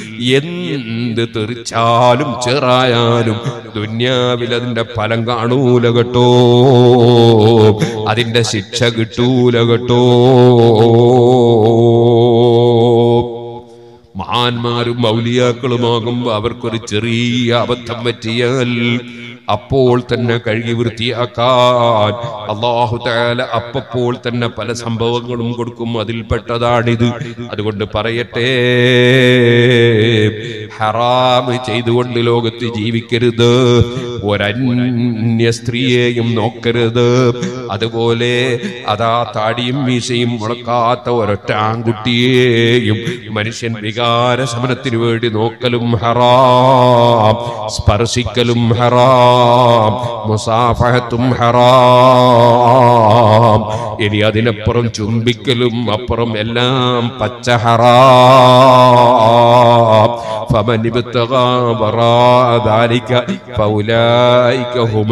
Speaker 1: എന്ത് തെറിച്ചാലും ചെറായാലും ദുന്യാവിൽ അതിന്റെ ഫലം കാണൂല കേട്ടോ അതിന്റെ ശിക്ഷ കിട്ടൂല കേട്ടോ മഹാന്മാരും മൗലിയാക്കളുമാകുമ്പോ അവർക്കൊരു ചെറിയ അബദ്ധം പറ്റിയാൽ അപ്പോൾ തന്നെ കഴുകി വൃത്തിയാക്കാൻ അള്ളാഹു താല അപ്പപ്പോൾ തന്നെ പല സംഭവങ്ങളും കൊടുക്കും അതിൽപ്പെട്ടതാണിത് അതുകൊണ്ട് പറയട്ടെ ഹറാമ് ചെയ്തുകൊണ്ട് ലോകത്ത് ജീവിക്കരുത് ഒരന്യ സ്ത്രീയെയും നോക്കരുത് അതുപോലെ അതാ താടിയും മീശയും മുളക്കാത്ത ഒരൊറ്റ ആൺകുട്ടിയെയും മനുഷ്യൻ വികാര ശമനത്തിനു വേണ്ടി നോക്കലും ഹറാം സ്പർശിക്കലും ഹറാം മുസാഫഹത്തും ഹറാം ഇനി അതിനപ്പുറം ചുംബിക്കലും അപ്പുറം എല്ലാം പച്ച ഹറാം فمن ابتغى وراء ذلك فأولئك هم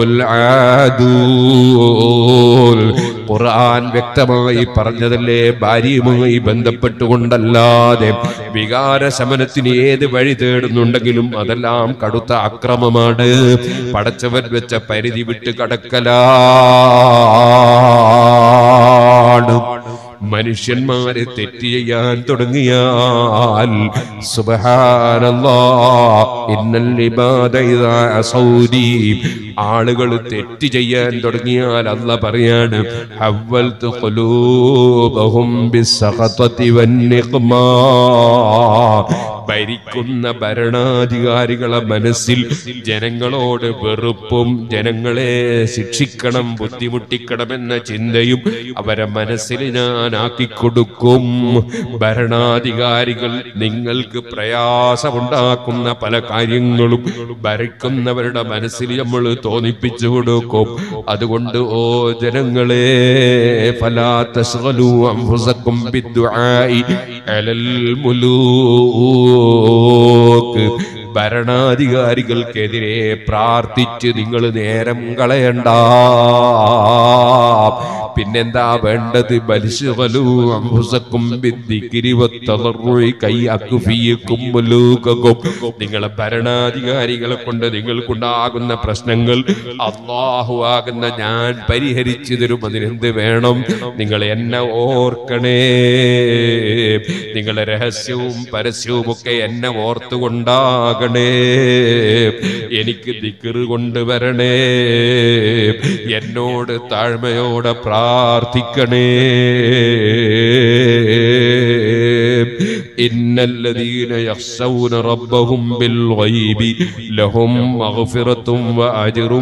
Speaker 1: العادون ഖുർആൻ വ്യക്തമായി പറഞ്ഞതല്ലേ ഭാര്യയുമായി ബന്ധപ്പെട്ടുകൊണ്ടല്ലാതെ വികാര ശമനത്തിന് ഏത് വഴി തേടുന്നുണ്ടെങ്കിലും അതെല്ലാം കടുത്ത അക്രമമാണ് പടച്ചവൻ വെച്ച പരിധി വിട്ട് കടക്കലാണ് മനുഷ്യന്മാരെ തെറ്റ് ചെയ്യാൻ തുടങ്ങിയാൽ സുബ്ഹാനല്ലാ ഇന്നൽ ഇബാദ ഇദാ അസൗദി ആളുകൾ തെറ്റ് ചെയ്യാൻ തുടങ്ങിയാൽ അല്ല പറയാണ് ഹവ്വൽതു ഖുലൂബഹും ബിസ്സഖതതി വന്നിഖ്മാ ഭരിക്കുന്ന ഭരണാധികാരികളെ മനസ്സിൽ ജനങ്ങളോട് വെറുപ്പും ജനങ്ങളെ ശിക്ഷിക്കണം ബുദ്ധിമുട്ടിക്കണമെന്ന ചിന്തയും അവരെ മനസ്സിൽ ഞാൻ ആക്കി കൊടുക്കും ഭരണാധികാരികൾ നിങ്ങൾക്ക് പ്രയാസമുണ്ടാക്കുന്ന പല കാര്യങ്ങളും ഭരിക്കുന്നവരുടെ മനസ്സിൽ നമ്മൾ തോന്നിപ്പിച്ചു കൊടുക്കും അതുകൊണ്ട് ഓ ജനങ്ങളെ ഫലാ തശ്ഗലൂ അൻഫുസക്കും ബിദ്ദുആഇ അലൽ മുലൂക്ക് ഭരണാധികാരികൾക്കെതിരെ പ്രാർത്ഥിച്ച് നിങ്ങൾ നേരം കളയണ്ട പിന്നെന്താ വേണ്ടത് ബലിശുകലു അംബുസക്കും ബിദ്ദിക്കിരി വത്തളറുയി കൈ അക്കുഫിയക്കും മുലൂക്കും നിങ്ങളെ ഭരണാധികാരികളെ കൊണ്ട് നിങ്ങൾക്കുണ്ടാകുന്ന പ്രശ്നങ്ങൾ അള്ളാഹു ആകുന്ന ഞാൻ പരിഹരിച്ചു തരും അതിനെന്ത് വേണം നിങ്ങൾ എന്നെ ഓർക്കണേ നിങ്ങളെ രഹസ്യവും പരസ്യവും ഒക്കെ എന്നെ ഓർത്തുകൊണ്ടാകണേ എനിക്ക് ദിക്കറ് കൊണ്ടുവരണേ എന്നോട് താഴ്മയോടെ പ്രാർത്ഥിക്കണേ إن الذين يخشون ربهم بالغيب لهم مغفرة وأجر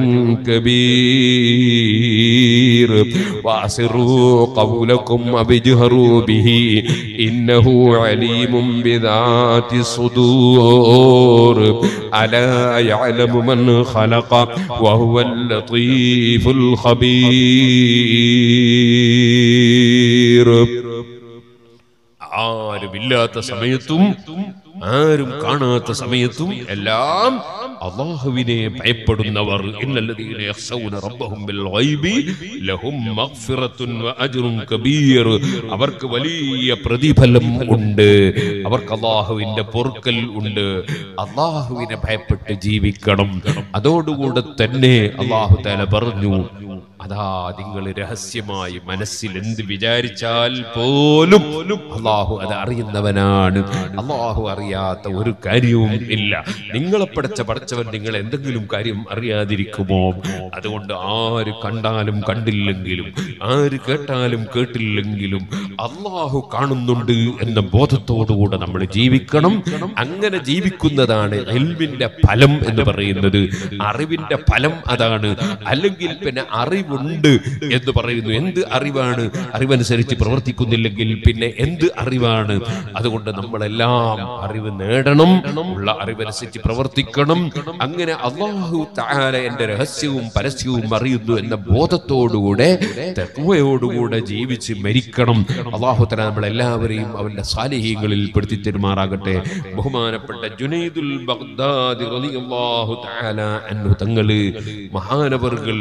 Speaker 1: كبير وأسروا قولكم وبجهروا به إنه عليم بذات الصدور ألا يعلم من خلق وهو اللطيف الخبير ആരുമില്ലാത്ത സമയത്തും ആരും കാണാത്ത സമയത്തും എല്ലാം അള്ളാഹുവിനെ ഭയപ്പെടുന്നവർ ഇന്നല്ലദീന യഖ്ശൗന റബ്ബഹും ബിൽ ഗൈബി ലഹും മഗ്ഫിറത്തുൻ വഅജ്റുൻ കബീർ അവർക്ക് വലിയ പ്രതിഫലം ഉണ്ട് അവർക്ക് അള്ളാഹുവിന്റെ പൊറുക്കൽ ഉണ്ട് അള്ളാഹുവിനെ ഭയപ്പെട്ട് ജീവിക്കണം അതോടുകൂടെ തന്നെ അള്ളാഹു തആല പറഞ്ഞു അതാ നിങ്ങൾ രഹസ്യമായി മനസ്സിൽ എന്ത് വിചാരിച്ചാൽ പോലും അള്ളാഹു അത് അറിയുന്നവനാണ് അള്ളാഹു അറിയാത്ത ഒരു കാര്യവും ഇല്ല നിങ്ങളെ പടച്ച പടച്ചവൻ നിങ്ങൾ എന്തെങ്കിലും കാര്യം അറിയാതിരിക്കുമോ അതുകൊണ്ട് ആര് കണ്ടാലും കണ്ടില്ലെങ്കിലും ആര് കേട്ടാലും കേട്ടില്ലെങ്കിലും അള്ളാഹു കാണുന്നുണ്ട് എന്ന ബോധത്തോടുകൂടെ നമ്മൾ ജീവിക്കണം അങ്ങനെ ജീവിക്കുന്നതാണ് എൽവിന്റെ ഫലം എന്ന് പറയുന്നത് അറിവിന്റെ ഫലം അതാണ് അല്ലെങ്കിൽ പിന്നെ അറിവുണ്ട് എന്ന് പറയുന്നു എന്ത് അറിവാണ് അറിവനുസരിച്ച് പ്രവർത്തിക്കുന്നില്ലെങ്കിൽ പിന്നെ എന്ത് അറിവാണ് അതുകൊണ്ട് നമ്മളെല്ലാം അറിവ് നേടണം ഉള്ള അറിവനുസരിച്ച് പ്രവർത്തിക്കണം അങ്ങനെ അള്ളാഹു താര എന്റെ രഹസ്യവും പരസ്യവും അറിയുന്നു എന്ന ബോധത്തോടുകൂടെ തെക്കുവയോടുകൂടെ ജീവിച്ച് മരിക്കണം അള്ളാഹു തല നമ്മളെല്ലാവരെയും അവന്റെ സാലിഹ്യങ്ങളിൽ പെടുത്തി തെരുമാറാകട്ടെ ബഹുമാനപ്പെട്ട ജുനൈദുൽ ബഗ്ദാദി റളിയല്ലാഹു തആല അൻഹു തങ്ങള് മഹാനവർകൾ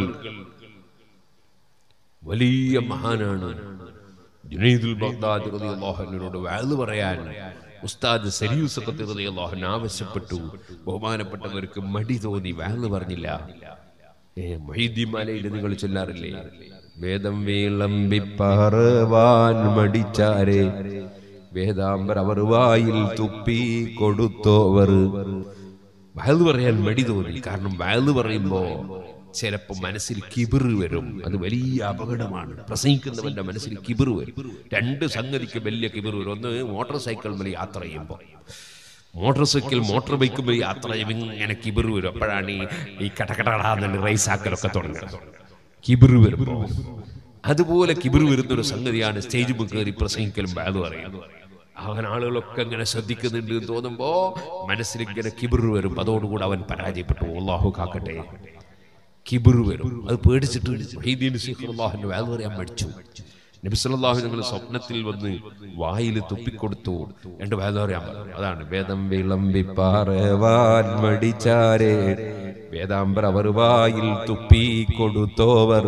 Speaker 1: വലിയ മഹാനാണ് ജുനൈദുൽ ബഗ്ദാദി റളിയല്ലാഹു അൻഹുവിനോട് വാല് പറയാൻ ഉസ്താദ് സരിയു സഖത്തി റളിയല്ലാഹു അൻഹു ആവശ്യപ്പെട്ടു ബഹുമാനപ്പെട്ടവർക്ക് മടി തോന്നി വാല് പറഞ്ഞില്ല ഏ മൊഹീദ്ദീൻ മലയിൽ നിങ്ങൾ ചൊല്ലാറില്ലേ വേദം വിളമ്പി പറവാൻ മടിച്ചാരെ വേദാംബർ അവർ വായിൽ തുപ്പി കൊടുത്തോവർ വയല് പറയാൻ മടി തോന്നി കാരണം വയല് പറയുമ്പോ ചിലപ്പോ മനസ്സിൽ കിബിറ് വരും അത് വലിയ അപകടമാണ് പ്രസംഗിക്കുന്നവന്റെ മനസ്സിൽ കിബിറ് വരും രണ്ട് സംഗതിക്ക് വലിയ കിബിറ് വരും ഒന്ന് മോട്ടോർ സൈക്കിൾ മേലെ യാത്ര ചെയ്യുമ്പോൾ മോട്ടോർ സൈക്കിൾ മോട്ടോർ ബൈക്ക് മേലെ യാത്ര ചെയ്യുമ്പോൾ ഇങ്ങനെ കിബിറ് വരും അപ്പോഴാണ് ഈ ഈ കടകടാന്ന് റേസ് ആക്കലൊക്കെ തുടങ്ങുന്നത് കിബിറ് വരുമ്പോ അതുപോലെ കിബിറ് വരുന്ന ഒരു സംഗതിയാണ് സ്റ്റേജ് കയറി പ്രസംഗിക്കലും ബാല് പറയുന്നത് അവൻ ആളുകളൊക്കെ ഇങ്ങനെ ശ്രദ്ധിക്കുന്നുണ്ട് എന്ന് തോന്നുമ്പോ മനസ്സിൽ ഇങ്ങനെ കിബിറ് വരും അതോടുകൂടി അവൻ പരാജയപ്പെട്ടു അള്ളാഹു കാക്കട്ടെ കിബിറ് വരും അത് പേടിച്ചിട്ട് മൊഹീദ്ദീൻ ശൈഖ് അള്ളാഹുവിന്റെ വേല പറയാൻ മടിച്ചു നബി സല്ലല്ലാഹു നിങ്ങൾ സ്വപ്നത്തിൽ വന്ന് വായിൽ തുപ്പിക്കൊടുത്തു രണ്ട് വേല പറയാൻ പറഞ്ഞു അതാണ് വേദം വിളമ്പി പാറവാൻ മടിച്ചാരേ വേദാംബർ അവർ വായിൽ തുപ്പി കൊടുത്തോവർ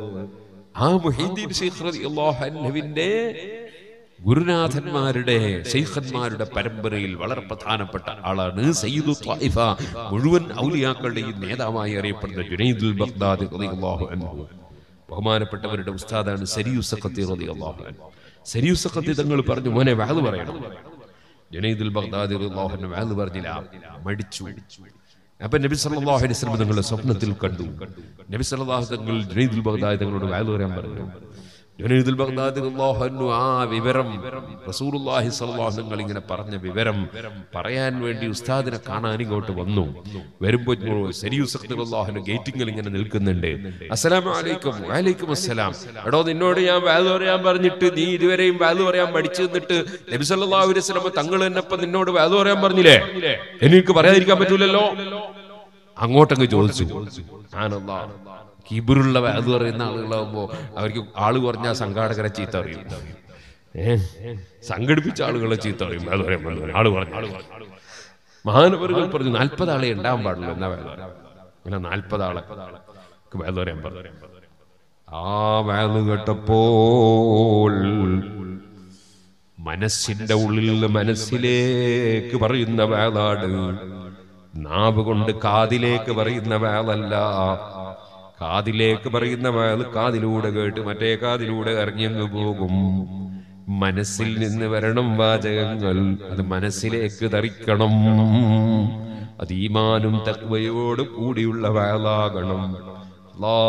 Speaker 1: ആ മുഹീദ്ദീൻ ശൈഖ് റളിയല്ലാഹു അൻഹുവിന്റെ ഗുരുനാഥന്മാരുടെ ശൈഖന്മാരുടെ പരമ്പരയിൽ വളരെ പ്രധാനപ്പെട്ട ആളാണ് സയ്യിദു ത്വായിഫ മുഴുവൻ ഔലിയാക്കളുടെയും നേതാവായി അറിയപ്പെടുന്ന ജുനൈദുൽ ബഗ്ദാദി റളിയല്ലാഹു അൻഹു ബഹുമാനപ്പെട്ടവരുടെ ഉസ്താദാണ് സരിയു സഖത്തി റളിയല്ലാഹു അൻഹു സരിയു സഖത്തി തങ്ങൾ പറഞ്ഞു മോനെ വാത് പറയണം ജുനൈദുൽ ബഗ്ദാദി റളിയല്ലാഹു അൻഹു വാത് പറഞ്ഞില്ല മടിച്ചു അപ്പൊ നബി സല്ലല്ലാഹു അലൈഹി വസല്ലം തങ്ങളുടെ സ്വപ്നത്തിൽ കണ്ടു നബി സല്ലല്ലാഹു തങ്ങൾ ജുനൈദുൽ ബഗ്ദാദി തങ്ങളോട് വാത് പറയാൻ പറഞ്ഞു ജുനൈദുൽ ബഗ്ദാദി റളിയല്ലാഹു അൻഹു ആ വിവരം റസൂലുള്ളാഹി സ്വല്ലല്ലാഹു അലൈഹി വസല്ലം ഇങ്ങനെ പറഞ്ഞ വിവരം പറയാൻ വേണ്ടി ഉസ്താദിനെ കാണാൻ ഇങ്ങോട്ട് വന്നു വരുമ്പോൾ സരിയൂസ് റളിയല്ലാഹു അൻഹു ഗേറ്റിങ്ങിൽ ഇങ്ങനെ നിൽക്കുന്നുണ്ട് അസ്സലാമു അലൈക്കും വഅലൈക്കും അസ്സലാം എടോ നിന്നോട് ഞാൻ വാല് പറയാൻ പറഞ്ഞിട്ട് നീ ഇതുവരെയും വാല് പറയാൻ പഠിച്ചു നിന്നിട്ട് നബി സല്ലല്ലാഹു അലൈഹി വസല്ലം തങ്ങൾ എന്നപ്പം നിന്നോട് വാല് പറയാൻ പറഞ്ഞില്ലേ എനിക്ക് പറയാതിരിക്കാൻ പറ്റൂലല്ലോ അങ്ങോട്ടങ്ങ് ചോദിച്ചു ആനന്ദ കിബിറുള്ള അത് പറയുന്ന ആളുകളാകുമ്പോ അവർക്ക് ആള് കുറഞ്ഞ സംഘാടകരെ ചീത്ത അറിയും ഏ സംഘടിപ്പിച്ച ആളുകളെ ചീത്ത അറിയും അത് പറയാൻ പാടില്ല. ആള് കുറഞ്ഞ ആള് കുറഞ്ഞ. മഹാനവരുകൾ പറഞ്ഞു നാൽപ്പത് ആളെ ഉണ്ടാവാൻ പാടുള്ളൂ എന്നാ വേദ ഇങ്ങനെ നാൽപ്പത് ആളെ വേദ പറയാൻ പറഞ്ഞു ആ വേദ കേട്ടപ്പോൾ മനസ്സിന്റെ ഉള്ളിൽ നിന്ന് മനസ്സിലേക്ക് പറയുന്ന വേളാട് നാവ് കൊണ്ട് കാതിലേക്ക് പറയുന്ന വേളല്ല കാതിലേക്ക് പറയുന്ന വേള് കാതിലൂടെ കേട്ട് മറ്റേ കാതിലൂടെ ഇറങ്ങിയങ്ങ് പോകും മനസ്സിൽ നിന്ന് വരണം വാചകങ്ങൾ അത് മനസ്സിലേക്ക് ധരിക്കണം അത് ഈമാനും തക്വയോട് കൂടിയുള്ള വേളാകണം അല്ലാ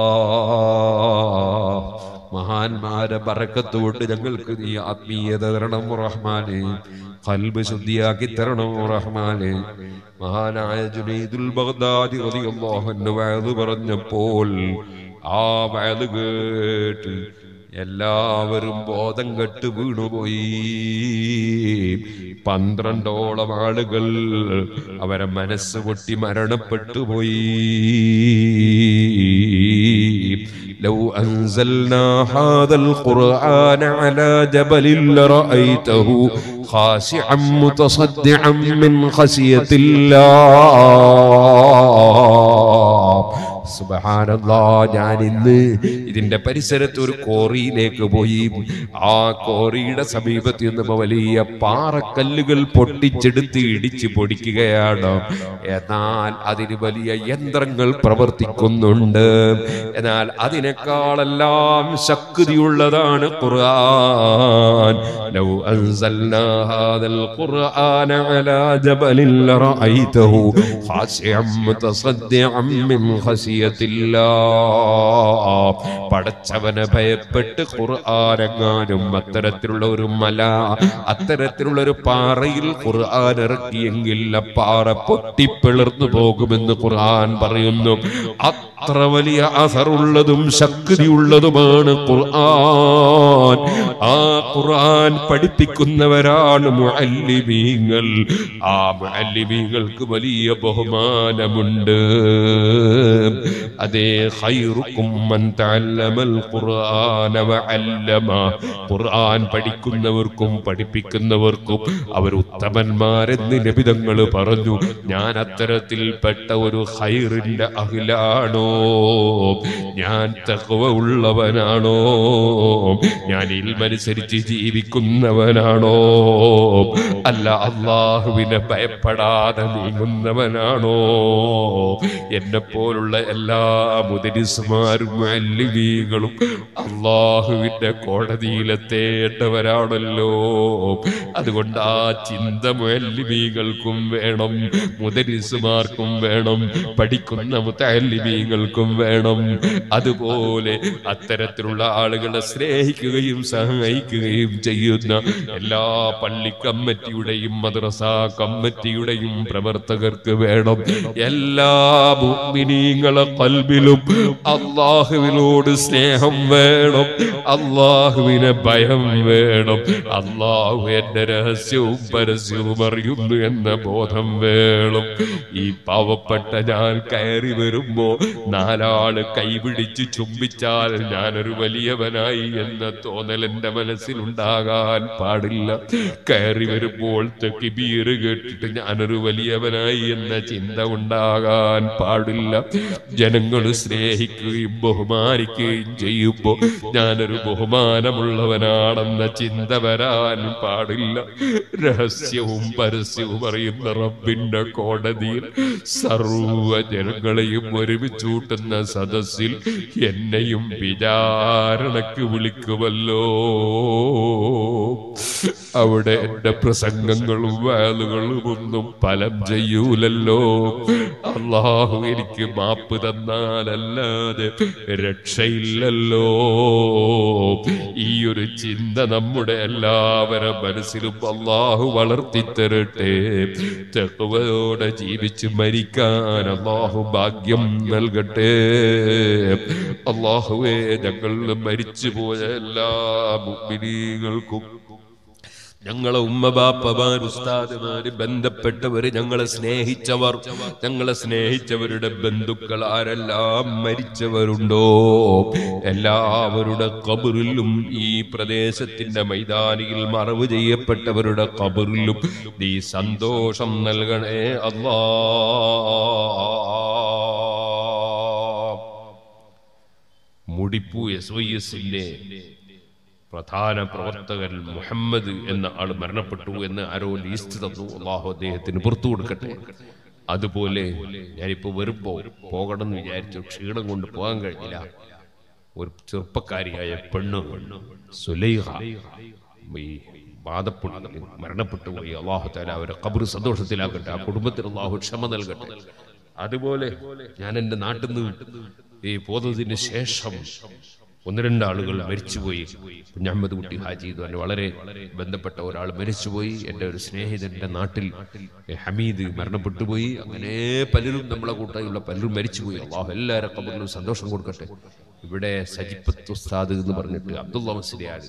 Speaker 1: മഹാന്മാരെ ബറക്കത്തോട് ഞങ്ങൾക്ക് നീ ആത്മീയത തരണം റഹ്മാനെ കൽബ് ശുദ്ധിയാക്കി തരണം റഹ്മാനെ മഹാനായ ജുനൈദുൽ ബഗ്ദാദി റളിയല്ലാഹു അൻഹു വഅദ് പറഞ്ഞപ്പോൾ ആ വഅദ് കേട്ട് എല്ലാവരും ബോധം കെട്ട് വീണുപോയി പന്ത്രണ്ടോളം ആളുകൾ അവരെ മനസ്സ് പൊട്ടി മരണപ്പെട്ടു പോയി لو أنزلنا هذا القرآن على جبل لرأيته خاشعا متصدعا من خشية الله സുബഹാനല്ലാ ഞാൻ ഇന്ന് ഇതിന്റെ പരിസരത്ത് ഒരു കോറിയിലേക്ക് പോയി ആ കോറിയുടെ സമീപത്ത് നിന്നപ്പോ വലിയ പാറക്കല്ലുകൾ പൊട്ടിച്ചെടുത്ത് ഇടിച്ച് പൊടിക്കുകയാണ് എന്നാൽ അതിന് വലിയ യന്ത്രങ്ങൾ പ്രവർത്തിക്കുന്നുണ്ട് എന്നാൽ അതിനേക്കാളെല്ലാം ശക്തിയുള്ളതാണ് ഖുർആൻ ലൗ അൻസൽനാ ഹാദൽ ഖുർആന അലാ ജബലിൻ ലറഅയ്തഹു ഖാശിഅൻ മുതസദ്ദിഅൻ മിൻ ഖശിയത്തില്ലാ പടച്ചവനെ ഭയപ്പെട്ട് ഖുർആനെങ്ങാനും അത്തരത്തിലുള്ള ഒരു മല അത്തരത്തിലുള്ള ഒരു പാറയിൽ ഖുർആൻ ഇറക്കിയെങ്കിൽ ആ പാറ പൊട്ടിപ്പിളർന്നു പോകുമെന്ന് ഖുർആൻ പറയുന്നു അത്ര വലിയ അസറുള്ളതും ശക്തിയുള്ളതുമാണ് ഖുർആൻ ആ ഖുർആൻ പഠിപ്പിക്കുന്നവരാണ് മുഅല്ലിമീങ്ങൾ ആ മുഅല്ലിമീങ്ങൾക്ക് വലിയ ബഹുമാനമുണ്ട് അതേ ഖൈറുക്കും മൻ തഅല്ലമൽ ഖുർആന വഅല്ലമ ഖുർആൻ പഠിക്കുന്നവർക്കും പഠിപ്പിക്കുന്നവർക്കും അവർ ഉത്തമന്മാരെന്ന് നബിതങ്ങൾ പറഞ്ഞു ഞാൻ അത്തരത്തിൽപ്പെട്ട ഒരു ഖൈറിന്റെ അഖിലാണോ ഞാൻ തഖ്വ ഉള്ളവനാണോ ഞാൻ ഇൽമനുസരിച്ച് ജീവിക്കുന്നവനാണോ അല്ല അള്ളാഹുവിനെ ഭയപ്പെടാതെ നീങ്ങുന്നവനാണോ എന്നെ പോലുള്ള എല്ലാ മുദരിസുമാരും അല്ലിവീകളും അള്ളാഹുവിന്റെ കോടതിയിലെത്തേണ്ടവരാണല്ലോ അതുകൊണ്ട് ആ ചിന്ത മുഅല്ലിമീങ്ങൾക്കും വേണം മുദരിസുമാർക്കും വേണം പഠിക്കുന്ന മുത്തല്ലിമീങ്ങൾക്കും വേണം അതുപോലെ അത്തരത്തിലുള്ള ആളുകളെ സ്നേഹിക്കുകയും സഹായിക്കുകയും ചെയ്യുന്ന എല്ലാ പള്ളി കമ്മിറ്റിയുടെയും മദ്രസ കമ്മിറ്റിയുടെയും പ്രവർത്തകർക്ക് വേണം എല്ലാ മുഅ്മിനീങ്ങളെ കൽബിലും അള്ളാഹുവിനോട് സ്നേഹം വേണം അള്ളാഹുവിനെ ഭയം വേണം അള്ളാഹു എന്റെ രഹസ്യവും പരസ്യവും അറിയുന്നു എന്ന ബോധം വേണം ഈ പാവപ്പെട്ട ഞാൻ കയറി വരുമ്പോ നാലാള് കൈപിടിച്ച് ചുംബിച്ചാൽ ഞാനൊരു വലിയവനായി എന്ന തോന്നൽ എന്റെ മനസ്സിലുണ്ടാകാൻ പാടില്ല കയറി വരുമ്പോൾ തെക്കിബീർ കേട്ടിട്ട് ഞാനൊരു വലിയവനായി എന്ന ചിന്ത ഉണ്ടാകാൻ പാടില്ല ജനങ്ങൾ സ്നേഹിക്കുകയും ബഹുമാനിക്കുകയും ചെയ്യുമ്പോ ഞാനൊരു ബഹുമാനമുള്ളവനാണെന്ന ചിന്ത വരാൻ പാടില്ല രഹസ്യവും പരസ്യവും അറിയുന്ന റബ്ബിന്റെ കോടതിയിൽ സർവ ജനങ്ങളെയും ഒരുമിച്ചൂട്ടുന്ന സദസ്സിൽ എന്നെയും വിചാരണക്ക് വിളിക്കുമല്ലോ അവിടെ എന്റെ പ്രസംഗങ്ങളും വാലുകളും ഒന്നും ഫലം ചെയ്യൂലല്ലോ അള്ളാഹു എനിക്ക് മാപ്പ് തന്നാലല്ലാതെ രക്ഷയില്ലല്ലോ ഈ ഒരു ചിന്ത നമ്മുടെ എല്ലാവരുടെ മനസ്സിലും അള്ളാഹു വളർത്തിത്തരട്ടെ തെക്കുവയോടെ ജീവിച്ച് മരിക്കാൻ അള്ളാഹു ഭാഗ്യം നൽകട്ടെ അള്ളാഹുവേ ഞങ്ങൾ മരിച്ചു പോയ എല്ലാ മുഗ്മിനീകൾക്കും ഞങ്ങളെ ഉമ്മബാപ്പമാർ ഉസ്താദുമാര് ബന്ധപ്പെട്ടവര് ഞങ്ങളെ സ്നേഹിച്ചവർ ഞങ്ങളെ സ്നേഹിച്ചവരുടെ ബന്ധുക്കൾ ആരെല്ലാം മരിച്ചവരുണ്ടോ എല്ലാവരുടെ കബറിലും ഈ പ്രദേശത്തിന്റെ മൈതാനിയിൽ മറവ് ചെയ്യപ്പെട്ടവരുടെ കബറിലും നീ സന്തോഷം നൽകണേ അല്ലാ മുടിപ്പു എസ് വൈ എസിന്റെ പ്രധാന പ്രവർത്തകൻ മുഹമ്മദ് എന്ന ആൾ മരണപ്പെട്ടു എന്ന് ആരോ ലീസ്റ്റ് തന്നു അള്ളാഹു അദ്ദേഹത്തിന് പുറത്തു കൊടുക്കട്ടെ അതുപോലെ ഞാനിപ്പോ വരുമ്പോ പോകണം എന്ന് വിചാരിച്ചു ക്ഷീണം കൊണ്ട് പോകാൻ കഴിഞ്ഞില്ല ഒരു ചെറുപ്പക്കാരിയായ പെണ്ണ് സുലൈഹ ഈ ബാധപ്പെട്ട് മരണപ്പെട്ടു പോയി അള്ളാഹു താല അവരെ കബർ സന്തോഷത്തിലാക്കട്ടെ ആ കുടുംബത്തിന് അള്ളാഹു ക്ഷമ നൽകട്ടെ അതുപോലെ ഞാൻ എൻ്റെ നാട്ടിൽ നിന്ന് ഈ പോന്നതിന് ശേഷം ഒന്ന് രണ്ട് ആളുകൾ മരിച്ചുപോയി കുഞ്ഞഹമ്മദ് കുട്ടി ഹാജി എന്ന് പറഞ്ഞ വളരെ ബന്ധപ്പെട്ട ഒരാൾ മരിച്ചുപോയി എൻ്റെ ഒരു സ്നേഹിതന്റെ നാട്ടിൽ ഏ, ഹമീദ് മരണപ്പെട്ടു പോയി അങ്ങനെ പലരും നമ്മളെ കൂട്ടായുള്ള പലരും മരിച്ചുപോയി അള്ളാഹു എല്ലാവരും കബറിലും സന്തോഷം കൊടുക്കട്ടെ ഇവിടെ സജിപ്പത്ത് ഉസ്താദ് എന്ന് പറഞ്ഞിട്ട് അബ്ദുള്ള മസ്ലിയാണ്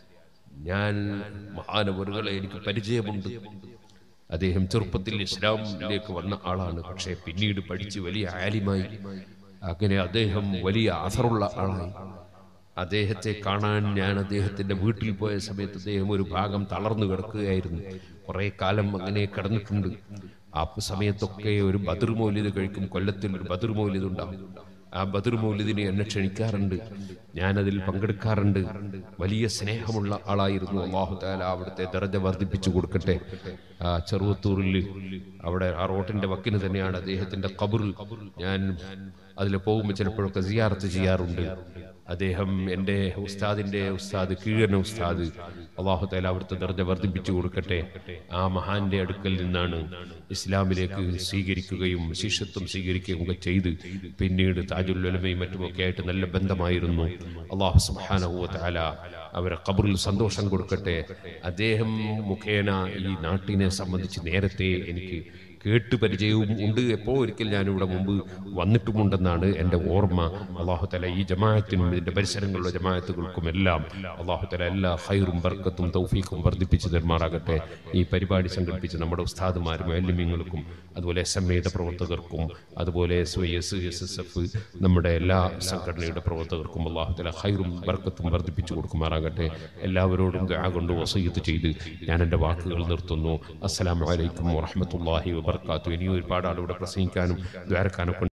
Speaker 1: ഞാൻ മഹാനവറുകളെ എനിക്ക് പരിചയമുണ്ട് അദ്ദേഹം ചെറുപ്പത്തിൽ ഇസ്ലാമിലേക്ക് വന്ന ആളാണ് പക്ഷേ പിന്നീട് പഠിച്ച് വലിയ ആലിമായി അങ്ങനെ അദ്ദേഹം വലിയ അസറുള്ള ആളായി അദ്ദേഹത്തെ കാണാൻ ഞാൻ അദ്ദേഹത്തിന്റെ വീട്ടിൽ പോയ സമയത്ത് അദ്ദേഹം ഒരു ഭാഗം തളർന്നു കിടക്കുകയായിരുന്നു കുറെ കാലം അങ്ങനെ കിടന്നിട്ടുണ്ട് ആ സമയത്തൊക്കെ ഒരു ബദർ മൗലിത് കഴിക്കും കൊല്ലത്തിൽ ഒരു ബദർ മൗലിത് ഉണ്ടാവും ആ ബദർ മൗലിദിനെ എന്നെ ക്ഷണിക്കാറുണ്ട് ഞാനതിൽ പങ്കെടുക്കാറുണ്ട് വലിയ സ്നേഹമുള്ള ആളായിരുന്നു അള്ളാഹു താല അവിടുത്തെ ദർജ വർദ്ധിപ്പിച്ചു കൊടുക്കട്ടെ ആ ചെറുവത്തൂരിൽ അവിടെ ആ റോട്ടിന്റെ വക്കിന് തന്നെയാണ് അദ്ദേഹത്തിന്റെ കബറിൽ ഞാൻ അതിൽ പോകുമ്പോൾ ചിലപ്പോഴൊക്കെ സിയാറത്ത് ചെയ്യാറുണ്ട് അദ്ദേഹം എൻ്റെ ഉസ്താദിന്റെ ഉസ്താദ് കീഴന ഉസ്താദ് അള്ളാഹു താല അവിടുത്തെ ദർജ വർദ്ധിപ്പിച്ചു കൊടുക്കട്ടെ ആ മഹാന്റെ അടുക്കൽ നിന്നാണ് ഇസ്ലാമിലേക്ക് സ്വീകരിക്കുകയും ശിഷ്യത്വം സ്വീകരിക്കുകയും ഒക്കെ ചെയ്ത് പിന്നീട് താജുല്ലുലമയും മറ്റുമൊക്കെ ആയിട്ട് നല്ല ബന്ധമായിരുന്നു അള്ളാഹു സുബ്ഹാനഹു താല അവരെ കബറിൽ സന്തോഷം കൊടുക്കട്ടെ അദ്ദേഹം മുഖേന ഈ നാട്ടിനെ സംബന്ധിച്ച് നേരത്തെ എനിക്ക് കേട്ട് പരിചയവും ഉണ്ട് എപ്പോ ഒരിക്കൽ ഞാനിവിടെ മുമ്പ് വന്നിട്ടുമുണ്ടെന്നാണ് എൻ്റെ ഓർമ്മ അള്ളാഹുതല ഈ ജമാഅത്തിനും ഇതിന്റെ പരിസരങ്ങളിലുള്ള ജമാഅത്തുകൾക്കും എല്ലാം അള്ളാഹുതല എല്ലാ ഹൈറും ബർക്കത്തും തൗഫീഖും വർദ്ധിപ്പിച്ചു തരുമാറാകട്ടെ ഈ പരിപാടി സംഘടിപ്പിച്ച നമ്മുടെ ഉസ്താദുമാരും മാലിന്യങ്ങൾക്കും അതുപോലെ എസ് എം എയുടെ പ്രവർത്തകർക്കും അതുപോലെ S Y S S S F നമ്മുടെ എല്ലാ സംഘടനയുടെ പ്രവർത്തകർക്കും അള്ളാഹുതല ഹൈറും ബർക്കത്തും വർദ്ധിപ്പിച്ചു കൊടുക്കുമാറാകട്ടെ എല്ലാവരോടും ദുആ കൊണ്ട് വസീയത്ത് ചെയ്ത് ഞാൻ എൻ്റെ വാക്കുകൾ നിർത്തുന്നു അസ്സലാമു അലൈക്കും വറഹ്മത്തുള്ളാഹി വബർക്കാത്തു ഇനിയും ഒരുപാട് ആളുടെ പ്രസംഗിക്കാനും ദ്വാരക്കാനും